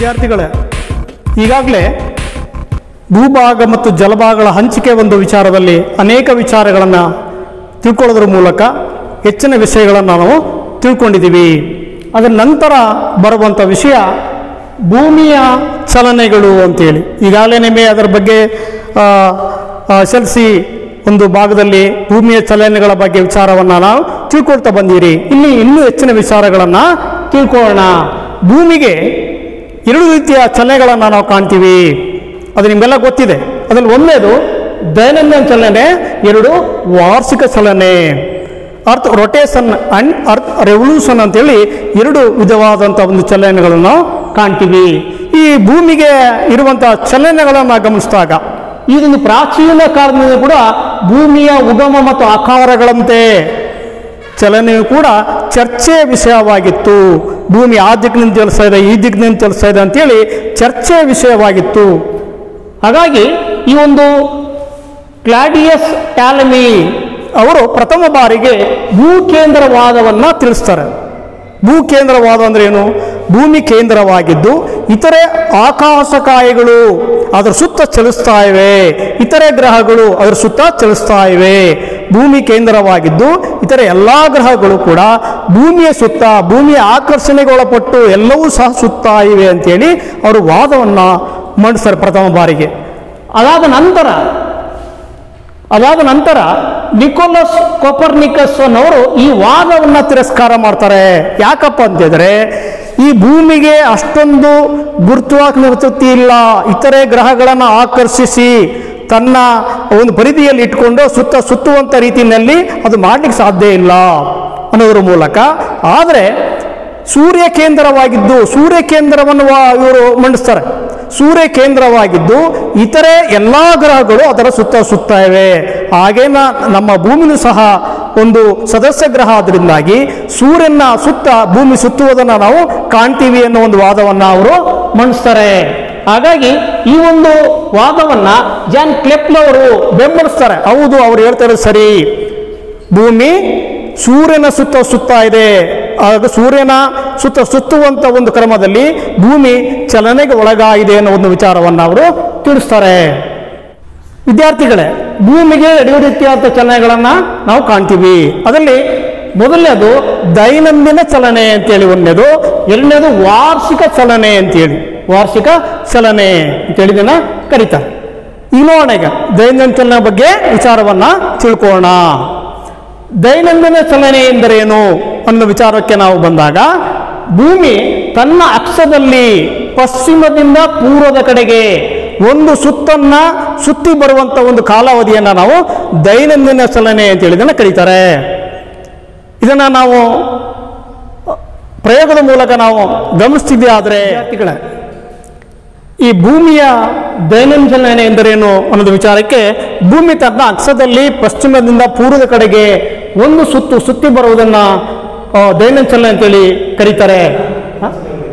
ವಿದ್ಯಾರ್ಥಿಗಳೇ ಈಗಾಗಲೇ ಭೂಭಾಗ ಮತ್ತು ಜಲಭಾಗಗಳ ಹಂಚಿಕೆ ಒಂದು ವಿಚಾರದಲ್ಲಿ ಅನೇಕ ವಿಚಾರಗಳನ್ನು ತಿಳ್ಕೊಳ್ಳೋದ್ರ ಮೂಲಕ ಹೆಚ್ಚಿನ ವಿಷಯಗಳನ್ನು ನಾವು ತಿಳ್ಕೊಂಡಿದ್ದೀವಿ ಅದರ ನಂತರ ಬರುವಂಥ ವಿಷಯ ಭೂಮಿಯ ಚಲನೆಗಳು ಅಂತೇಳಿ ಈಗಾಗಲೇ ನಿಮಗೆ ಅದರ ಬಗ್ಗೆ ಎಸ್ ಎಲ್ ಸಿ ಒಂದು ಭಾಗದಲ್ಲಿ ಭೂಮಿಯ ಚಲನೆಗಳ ಬಗ್ಗೆ ವಿಚಾರವನ್ನು ನಾವು ತಿಳ್ಕೊಳ್ತಾ ಬಂದಿರಿ ಇಲ್ಲಿ ಇನ್ನೂ ಹೆಚ್ಚಿನ ವಿಚಾರಗಳನ್ನು ತಿಳ್ಕೊಳ್ಳೋಣ ಭೂಮಿಗೆ ಎರಡು ರೀತಿಯ ಚಲನೆಗಳನ್ನು ನಾವು ಕಾಣ್ತೀವಿ ಅದು ನಿಮಗೆಲ್ಲ ಗೊತ್ತಿದೆ ಅದರಲ್ಲಿ ಒಂದನೇದು ದೈನಂದಿನ ಚಲನೆ ಎರಡು ವಾರ್ಷಿಕ ಚಲನೆ earth rotation and earth revolution ಅಂತೇಳಿ ಎರಡು ವಿಧವಾದಂಥ ಒಂದು ಚಲನೆಗಳನ್ನು ನಾವು ಕಾಣ್ತೀವಿ ಈ ಭೂಮಿಗೆ ಇರುವಂಥ ಚಲನೆಗಳನ್ನು ಗಮನಿಸಿದಾಗ ಇದೊಂದು ಪ್ರಾಚೀನ ಕಾಲದಿಂದ ಕೂಡ ಭೂಮಿಯ ಉಗಮ ಮತ್ತು ಆಕಾರಗಳಂತೆ ಚಲನೆಯು ಕೂಡ ಚರ್ಚೆಯ ವಿಷಯವಾಗಿತ್ತು ಭೂಮಿ ಆ ದಿಕ್ಕಿನಿಂದ ಚಲಿಸ್ತಾ ಇದೆ ಈ ದಿಕ್ಕಿನಿಂದ ಚಲಿಸ್ತಾ ಇದೆ ಅಂತೇಳಿ ಚರ್ಚೆಯ ವಿಷಯವಾಗಿತ್ತು ಹಾಗಾಗಿ ಈ ಒಂದು ಕ್ಲಾಡಿಯಸ್ ಟ್ಯಾಲಮಿ ಅವರು ಪ್ರಥಮ ಬಾರಿಗೆ ಭೂಕೇಂದ್ರವಾದವನ್ನು ತಿಳಿಸ್ತಾರೆ ಭೂಕೇಂದ್ರವಾದ ಅಂದ್ರೆ ಏನು ಭೂಮಿ ಕೇಂದ್ರವಾಗಿದ್ದು ಇತರೆ ಆಕಾಶಕಾಯಗಳು ಅದರ ಸುತ್ತ ಚಲಿಸ್ತಾ ಇವೆ ಇತರೆ ಗ್ರಹಗಳು ಅದರ ಸುತ್ತ ಚಲಿಸ್ತಾ ಇವೆ ಭೂಮಿ ಕೇಂದ್ರವಾಗಿದ್ದು ಇತರೆ ಎಲ್ಲ ಗ್ರಹಗಳು ಕೂಡ ಭೂಮಿಯ ಸುತ್ತ ಭೂಮಿಯ ಆಕರ್ಷಣೆಗೆ ಒಳಪಟ್ಟು ಎಲ್ಲವೂ ಸಹ ಸುತ್ತಾ ಇವೆ ಅಂತೇಳಿ ಅವರು ವಾದವನ್ನು ಮಂಡಿಸ್ತಾರೆ ಪ್ರಥಮ ಬಾರಿಗೆ ಅದಾದ ನಂತರ ಅದಾದ ನಂತರ ನಿಕೋಲಸ್ ಕೊಪರ್ನಿಕಸ್ ಅನ್ನೋರು ಈ ವಾದವನ್ನು ತಿರಸ್ಕಾರ ಮಾಡ್ತಾರೆ ಯಾಕಪ್ಪ ಅಂತಿದ್ರೆ ಈ ಭೂಮಿಗೆ ಅಷ್ಟೊಂದು ಗುರುತ್ವಾಕರ್ಷಿ ಇಲ್ಲ ಇತರೆ ಗ್ರಹಗಳನ್ನು ಆಕರ್ಷಿಸಿ ತನ್ನ ಒಂದು ಪರಿಧಿಯಲ್ಲಿ ಇಟ್ಕೊಂಡು ಸುತ್ತ ಸುತ್ತುವಂಥ ರೀತಿಯಲ್ಲಿ ಅದು ಮಾಡಲಿಕ್ಕೆ ಸಾಧ್ಯ ಇಲ್ಲ ಅನ್ನೋದ್ರ ಮೂಲಕ ಆದರೆ ಸೂರ್ಯ ಕೇಂದ್ರವಾಗಿದ್ದು ಸೂರ್ಯ ಕೇಂದ್ರವನ್ನು ವಾ- ಇವರು ಮಂಡಿಸ್ತಾರೆ ಸೂರ್ಯ ಕೇಂದ್ರವಾಗಿದ್ದು ಇತರೆ ಎಲ್ಲ ಗ್ರಹಗಳು ಅದರ ಸುತ್ತ ಸುತ್ತ ಇವೆ ಹಾಗೇನ ನಮ್ಮ ಭೂಮಿನೂ ಸಹ ಒಂದು ಸದಸ್ಯ ಗ್ರಹ ಆದ್ರಿಂದಾಗಿ ಸೂರ್ಯನ ಸುತ್ತ ಭೂಮಿ ಸುತ್ತುವುದನ್ನು ನಾವು ಕಾಣ್ತೀವಿ ಅನ್ನೋ ಒಂದು ವಾದವನ್ನು ಅವರು ಮಂಡಿಸ್ತಾರೆ ಹಾಗಾಗಿ ಈ ಒಂದು ವಾದವನ್ನ ಜಾನ್ ಕ್ಲೆಪ್ನವರು ಬೆಂಬಲಿಸ್ತಾರೆ ಹೌದು ಅವ್ರು ಹೇಳ್ತಾರೆ ಸರಿ ಭೂಮಿ ಸೂರ್ಯನ ಸುತ್ತ ಸುತ್ತಾ ಇದೆ ಆಗ ಸೂರ್ಯನ ಸುತ್ತ ಸುತ್ತುವಂತ ಒಂದು ಕ್ರಮದಲ್ಲಿ ಭೂಮಿ ಚಲನೆಗೆ ಒಳಗಾಗಿದೆ ಅನ್ನೋ ಒಂದು ವಿಚಾರವನ್ನು ಅವರು ತಿಳಿಸ್ತಾರೆ ವಿದ್ಯಾರ್ಥಿಗಳೇ ಭೂಮಿಗೆ ಎರಡು ರೀತಿಯಾದ ಚಲನೆಗಳನ್ನು ನಾವು ಕಾಣ್ತೀವಿ ಅದರಲ್ಲಿ ಮೊದಲನೇದು ದೈನಂದಿನ ಚಲನೆ ಅಂತೇಳಿ ಒಂದನೇದು ಎರಡನೇದು ವಾರ್ಷಿಕ ಚಲನೆ ಅಂತೇಳಿ ವಾರ್ಷಿಕ ಚಲನೆ ಅಂತೇಳಿ ಇದನ್ನ ಕರೀತಾರೆ ಈಗ ನೋಡೋಣ ಈಗ ದೈನಂದಿನ ಚಲನೆ ಬಗ್ಗೆ ವಿಚಾರವನ್ನ ತಿಳ್ಕೊಳ್ಳೋಣ ದೈನಂದಿನ ಚಲನೆ ಎಂದರೇನು ಅನ್ನೋ ವಿಚಾರಕ್ಕೆ ನಾವು ಬಂದಾಗ ಭೂಮಿ ತನ್ನ ಅಕ್ಷದಲ್ಲಿ ಪಶ್ಚಿಮದಿಂದ ಪೂರ್ವದ ಕಡೆಗೆ ಒಂದು ಸುತ್ತನ್ನ ಸುತ್ತಿ ಬರುವಂತ ಒಂದು ಕಾಲಾವಧಿಯನ್ನ ನಾವು ದೈನಂದಿನ ಚಲನೆ ಅಂತ ಹೇಳಿದನ್ನ ಕರೀತಾರೆ ಇದನ್ನ ನಾವು ಪ್ರಯೋಗದ ಮೂಲಕ ನಾವು ಗಮನಿಸ್ತಿದ್ವಿ ಆದರೆ ವಿದ್ಯಾರ್ಥಿಗಳೇ ಈ ಭೂಮಿಯ ದೈನಂದಿನ ಚಲನೆ ಎಂದರೇನು ಅನ್ನೋದು ವಿಚಾರಕ್ಕೆ ಭೂಮಿ ತನ್ನ ಅಕ್ಷದಲ್ಲಿ ಪಶ್ಚಿಮದಿಂದ ಪೂರ್ವದ ಕಡೆಗೆ ಒಂದು ಸುತ್ತು ಸುತ್ತಿ ಬರುವುದನ್ನ ಆ, ದೈನಂದಿನ ಚಲನೆ ಅಂತೇಳಿ ಕರೀತಾರೆ ಹ?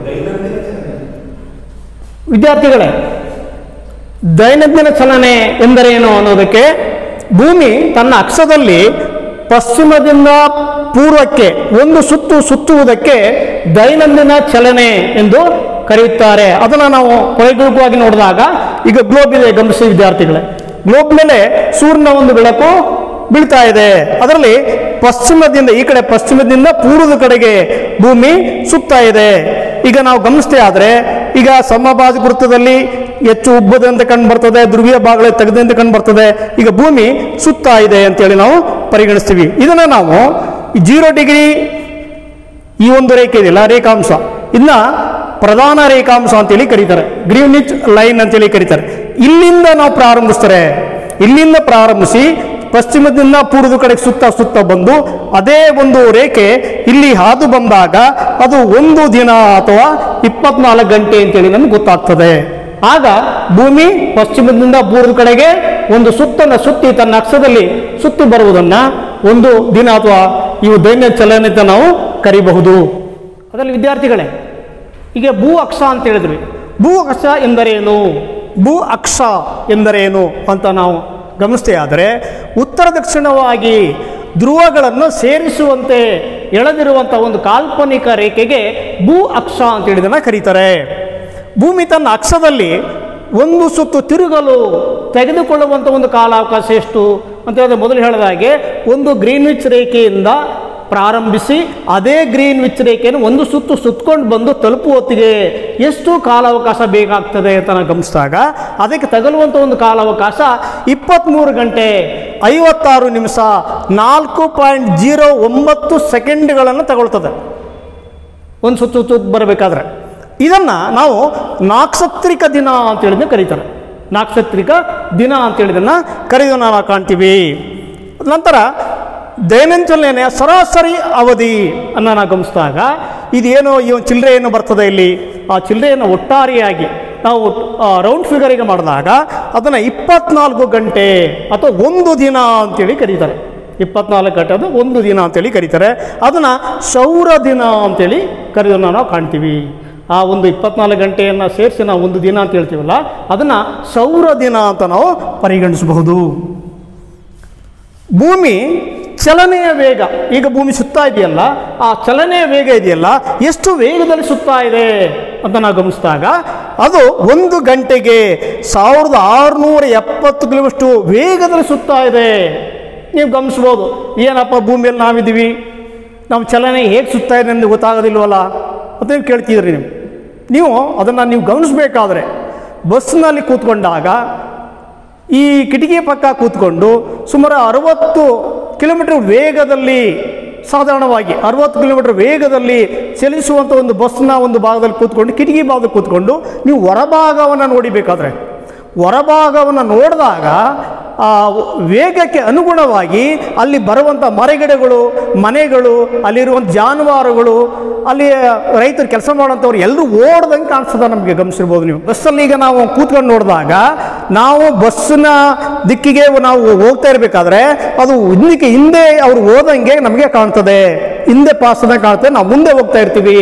ವಿದ್ಯಾರ್ಥಿಗಳೇ ದೈನಂದಿನ ಚಲನೆ ಎಂದರೇನು ಅನ್ನೋದಕ್ಕೆ ಭೂಮಿ ತನ್ನ ಅಕ್ಷದಲ್ಲಿ ಪಶ್ಚಿಮದಿಂದ ಪೂರ್ವಕ್ಕೆ ಒಂದು ಸುತ್ತು ಸುತ್ತುವುದಕ್ಕೆ ದೈನಂದಿನ ಚಲನೆ ಎಂದು ಕರೆಯುತ್ತಾರೆ ಅದನ್ನು ನಾವು ವೈಜ್ಞಾನಿಕವಾಗಿ ನೋಡಿದಾಗ ಈಗ ಗ್ಲೋಬ್ ಇದೆ ಗಮನಿಸಿ ವಿದ್ಯಾರ್ಥಿಗಳೇ ಗ್ಲೋಬ್ ಮೇಲೆ ಸೂರ್ಯನ ಒಂದು ಬೆಳಕು ಬೀಳ್ತಾ ಇದೆ ಅದರಲ್ಲಿ ಪಶ್ಚಿಮದಿಂದ ಈ ಕಡೆ ಪಶ್ಚಿಮದಿಂದ ಪೂರ್ವದ ಕಡೆಗೆ ಭೂಮಿ ಸುತ್ತಾ ಇದೆ ಈಗ ನಾವು ಗಮನಿಸ್ತೇ ಆದರೆ ಈಗ ಸಮಬಾಜ ವೃತ್ತದಲ್ಲಿ ಹೆಚ್ಚು ಉಬ್ಬದಂತೆ ಕಂಡು ಬರ್ತದೆ ಧ್ರುವೀಯ ಭಾಗಗಳು ತೆಗೆದಂತೆ ಕಂಡು ಬರ್ತದೆ ಈಗ ಭೂಮಿ ಸುತ್ತಾ ಇದೆ ಅಂತೇಳಿ ನಾವು ಪರಿಗಣಿಸ್ತೀವಿ ಇದನ್ನ ನಾವು ಜೀರೋ ಡಿಗ್ರಿ ಈ ಒಂದು ರೇಖೆ ಇದೆಯಲ್ಲ ರೇಖಾಂಶ ಇದನ್ನ ಪ್ರಧಾನ ರೇಖಾಂಶ ಅಂತೇಳಿ ಕರೀತಾರೆ ಗ್ರೀನಿಚ್ ಲೈನ್ ಅಂತೇಳಿ ಕರೀತಾರೆ ಇಲ್ಲಿಂದ ನಾವು ಪ್ರಾರಂಭಿಸ್ತಾರೆ ಇಲ್ಲಿಂದ ಪ್ರಾರಂಭಿಸಿ ಪಶ್ಚಿಮದಿಂದ ಪೂರ್ವದ ಕಡೆಗೆ ಸುತ್ತ ಸುತ್ತ ಬಂದು ಅದೇ ಒಂದು ರೇಖೆ ಇಲ್ಲಿ ಹಾದು ಬಂದಾಗ ಅದು ಒಂದು ದಿನ ಅಥವಾ ಇಪ್ಪತ್ನಾಲ್ಕು ಗಂಟೆ ಅಂತೇಳಿ ನಮ್ಗೆ ಗೊತ್ತಾಗ್ತದೆ ಆಗ ಭೂಮಿ ಪಶ್ಚಿಮದಿಂದ ಪೂರ್ವದ ಕಡೆಗೆ ಒಂದು ಸುತ್ತನ ಸುತ್ತಿ ತನ್ನ ಅಕ್ಷದಲ್ಲಿ ಸುತ್ತಿ ಬರುವುದನ್ನ ಒಂದು ದಿನ ಅಥವಾ ಇವು ದೈನ್ಯ ಚಲನೆ ಅಂತ ನಾವು ಕರಿಬಹುದು ಅದರಲ್ಲಿ ವಿದ್ಯಾರ್ಥಿಗಳೇ ಈಗ ಭೂ ಅಕ್ಷ ಅಂತ ಹೇಳಿದ್ವಿ ಭೂ ಅಕ್ಷ ಎಂದರೇನು ಭೂ ಅಕ್ಷ ಎಂದರೇನು ಅಂತ ನಾವು ಗಮನಿಸ್ತೇ ಆದರೆ ಉತ್ತರ ದಕ್ಷಿಣವಾಗಿ ಧ್ರುವಗಳನ್ನು ಸೇರಿಸುವಂತೆ ಎಳೆದಿರುವಂಥ ಒಂದು ಕಾಲ್ಪನಿಕ ರೇಖೆಗೆ ಭೂ ಅಕ್ಷ ಅಂತ ಹೇಳಿದನ್ನ ಕರೀತಾರೆ ಭೂಮಿ ತನ್ನ ಅಕ್ಷದಲ್ಲಿ ಒಂದು ಸುತ್ತು ತಿರುಗಲು ತೆಗೆದುಕೊಳ್ಳುವಂಥ ಒಂದು ಕಾಲಾವಕಾಶ ಎಷ್ಟು ಅಂತ ಹೇಳಿದ್ರೆ ಮೊದಲು ಹೇಳಿದ ಹಾಗೆ ಒಂದು ಗ್ರೀನ್ವಿಚ್ ರೇಖೆಯಿಂದ ಪ್ರಾರಂಭಿಸಿ ಅದೇ ಗ್ರೀನ್ವಿಚ್ ರೇಖೆಯನ್ನು ಒಂದು ಸುತ್ತು ಸುತ್ತಕೊಂಡು ಬಂದು ತಲುಪುವ ಹೊತ್ತಿಗೆ ಎಷ್ಟು ಕಾಲಾವಕಾಶ ಬೇಕಾಗ್ತದೆ ಅಂತ ನಾವು ಗಮನಿಸಿದಾಗ ಅದಕ್ಕೆ ತಗಲುವಂಥ ಒಂದು ಕಾಲಾವಕಾಶ ಇಪ್ಪತ್ತ್ಮೂರು ಗಂಟೆ ಐವತ್ತಾರು ನಿಮಿಷ ನಾಲ್ಕು ಪಾಯಿಂಟ್ ಜೀರೋ ಒಂಬತ್ತು ಸೆಕೆಂಡ್ಗಳನ್ನು ತಗೊಳ್ತದೆ ಒಂದು ಸುತ್ತು ಸುತ್ತು ಬರಬೇಕಾದ್ರೆ ಇದನ್ನು ನಾವು ನಾಕ್ಷತ್ರಿಕ ದಿನ ಅಂತೇಳಿದ್ರೆ ಕರೀತಾರೆ ನಾಕ್ಷತ್ರಿಕ ದಿನ ಅಂತೇಳಿದನ್ನು ಕರೆಯೋದನ್ನು ನಾವು ಕಾಣ್ತೀವಿ ನಂತರ ದೈನಂದಿನ ಸರಾಸರಿ ಅವಧಿ ಅನ್ನು ನಾವು ಗಮನಿಸಿದಾಗ ಇದೇನೋ ಈ ಒಂದು ಚಿಲ್ಲರೆ ಏನು ಬರ್ತದೆ ಇಲ್ಲಿ ಆ ಚಿಲ್ಲರೆಯನ್ನು ಒಟ್ಟಾರೆಯಾಗಿ ನಾವು ರೌಂಡ್ ಫಿಗರಿಗೆ ಮಾಡಿದಾಗ ಅದನ್ನು ಇಪ್ಪತ್ನಾಲ್ಕು ಗಂಟೆ ಅಥವಾ ಒಂದು ದಿನ ಅಂತೇಳಿ ಕರೀತಾರೆ ಇಪ್ಪತ್ನಾಲ್ಕು ಗಂಟೆ ಅದು ಒಂದು ದಿನ ಅಂತೇಳಿ ಕರೀತಾರೆ ಅದನ್ನು ಸೌರ ದಿನ ಅಂತೇಳಿ ಕರೆಯೋದನ್ನು ನಾವು ಕಾಣ್ತೀವಿ ಆ ಒಂದು ಇಪ್ಪತ್ನಾಲ್ಕು ಗಂಟೆಯನ್ನು ಸೇರಿಸಿ ನಾವು ಒಂದು ದಿನ ಅಂತ ಹೇಳ್ತೀವಲ್ಲ ಅದನ್ನು ಸೌರ ದಿನ ಅಂತ ನಾವು ಪರಿಗಣಿಸಬಹುದು ಭೂಮಿ ಚಲನೆಯ ವೇಗ ಈಗ ಭೂಮಿ ಸುತ್ತಾ ಇದೆಯಲ್ಲ ಆ ಚಲನೆಯ ವೇಗ ಇದೆಯಲ್ಲ ಎಷ್ಟು ವೇಗದಲ್ಲಿ ಸುತ್ತಾ ಇದೆ ಅಂತ ನಾವು ಗಮನಿಸಿದಾಗ ಅದು ಒಂದು ಗಂಟೆಗೆ ಸಾವಿರದ ಆರುನೂರ ಎಪ್ಪತ್ತು ಕಿಲೋಮೀಟರ್ ವೇಗದಲ್ಲಿ ಸುತ್ತಾ ಇದೆ ನೀವು ಗಮನಿಸ್ಬೋದು ಏನಪ್ಪ ಭೂಮಿಯಲ್ಲಿ ನಾವಿದ್ದೀವಿ ನಮ್ಮ ಚಲನೆ ಹೇಗೆ ಸುತ್ತಾ ಇದೆ ಎಂದು ಗೊತ್ತಾಗೋದಿಲ್ವಲ್ಲ ಅಂತ ನೀವು ಕೇಳ್ತಿದ್ರಿ ನೀವು ನೀವು ಅದನ್ನು ನೀವು ಗಮನಿಸಬೇಕಾದ್ರೆ ಬಸ್ನಲ್ಲಿ ಕೂತ್ಕೊಂಡಾಗ ಈ ಕಿಟಕಿ ಪಕ್ಕ ಕೂತ್ಕೊಂಡು ಸುಮಾರು ಅರವತ್ತು ಕಿಲೋಮೀಟರ್ ವೇಗದಲ್ಲಿ ಸಾಧಾರಣವಾಗಿ ಅರವತ್ತು ಕಿಲೋಮೀಟರ್ ವೇಗದಲ್ಲಿ ಚಲಿಸುವಂಥ ಒಂದು ಬಸ್ನ ಒಂದು ಭಾಗದಲ್ಲಿ ಕೂತ್ಕೊಂಡು ಕಿಟಕಿ ಭಾಗದಲ್ಲಿ ಕೂತ್ಕೊಂಡು ನೀವು ಹೊರಭಾಗವನ್ನು ನೋಡಿಬೇಕಾದ್ರೆ ಹೊರಭಾಗವನ್ನು ನೋಡಿದಾಗ ಆ ವೇಗಕ್ಕೆ ಅನುಗುಣವಾಗಿ ಅಲ್ಲಿ ಬರುವಂಥ ಮರಗಿಡಗಳು ಮನೆಗಳು ಅಲ್ಲಿರುವಂಥ ಜಾನುವಾರುಗಳು ಅಲ್ಲಿ ರೈತರು ಕೆಲಸ ಮಾಡೋಂಥವ್ರು ಎಲ್ಲರೂ ಓಡ್ದಂಗೆ ಕಾಣಿಸ್ತದೆ ನಮಗೆ ಗಮನಿಸಿರ್ಬೋದು ನೀವು ಬಸ್ಸಲ್ಲಿ ಈಗ ನಾವು ಕೂತ್ಕೊಂಡು ನೋಡಿದಾಗ ನಾವು ಬಸ್ಸಿನ ದಿಕ್ಕಿಗೆ ನಾವು ಹೋಗ್ತಾ ಇರಬೇಕಾದ್ರೆ ಅದು ಹಿಂದಕ್ಕೆ ಹಿಂದೆ ಅವ್ರು ಹೋದಂಗೆ ನಮಗೆ ಕಾಣ್ತದೆ ಹಿಂದೆ ಪಾಸದ ಕಾಣ್ತದೆ ನಾವು ಮುಂದೆ ಹೋಗ್ತಾ ಇರ್ತೀವಿ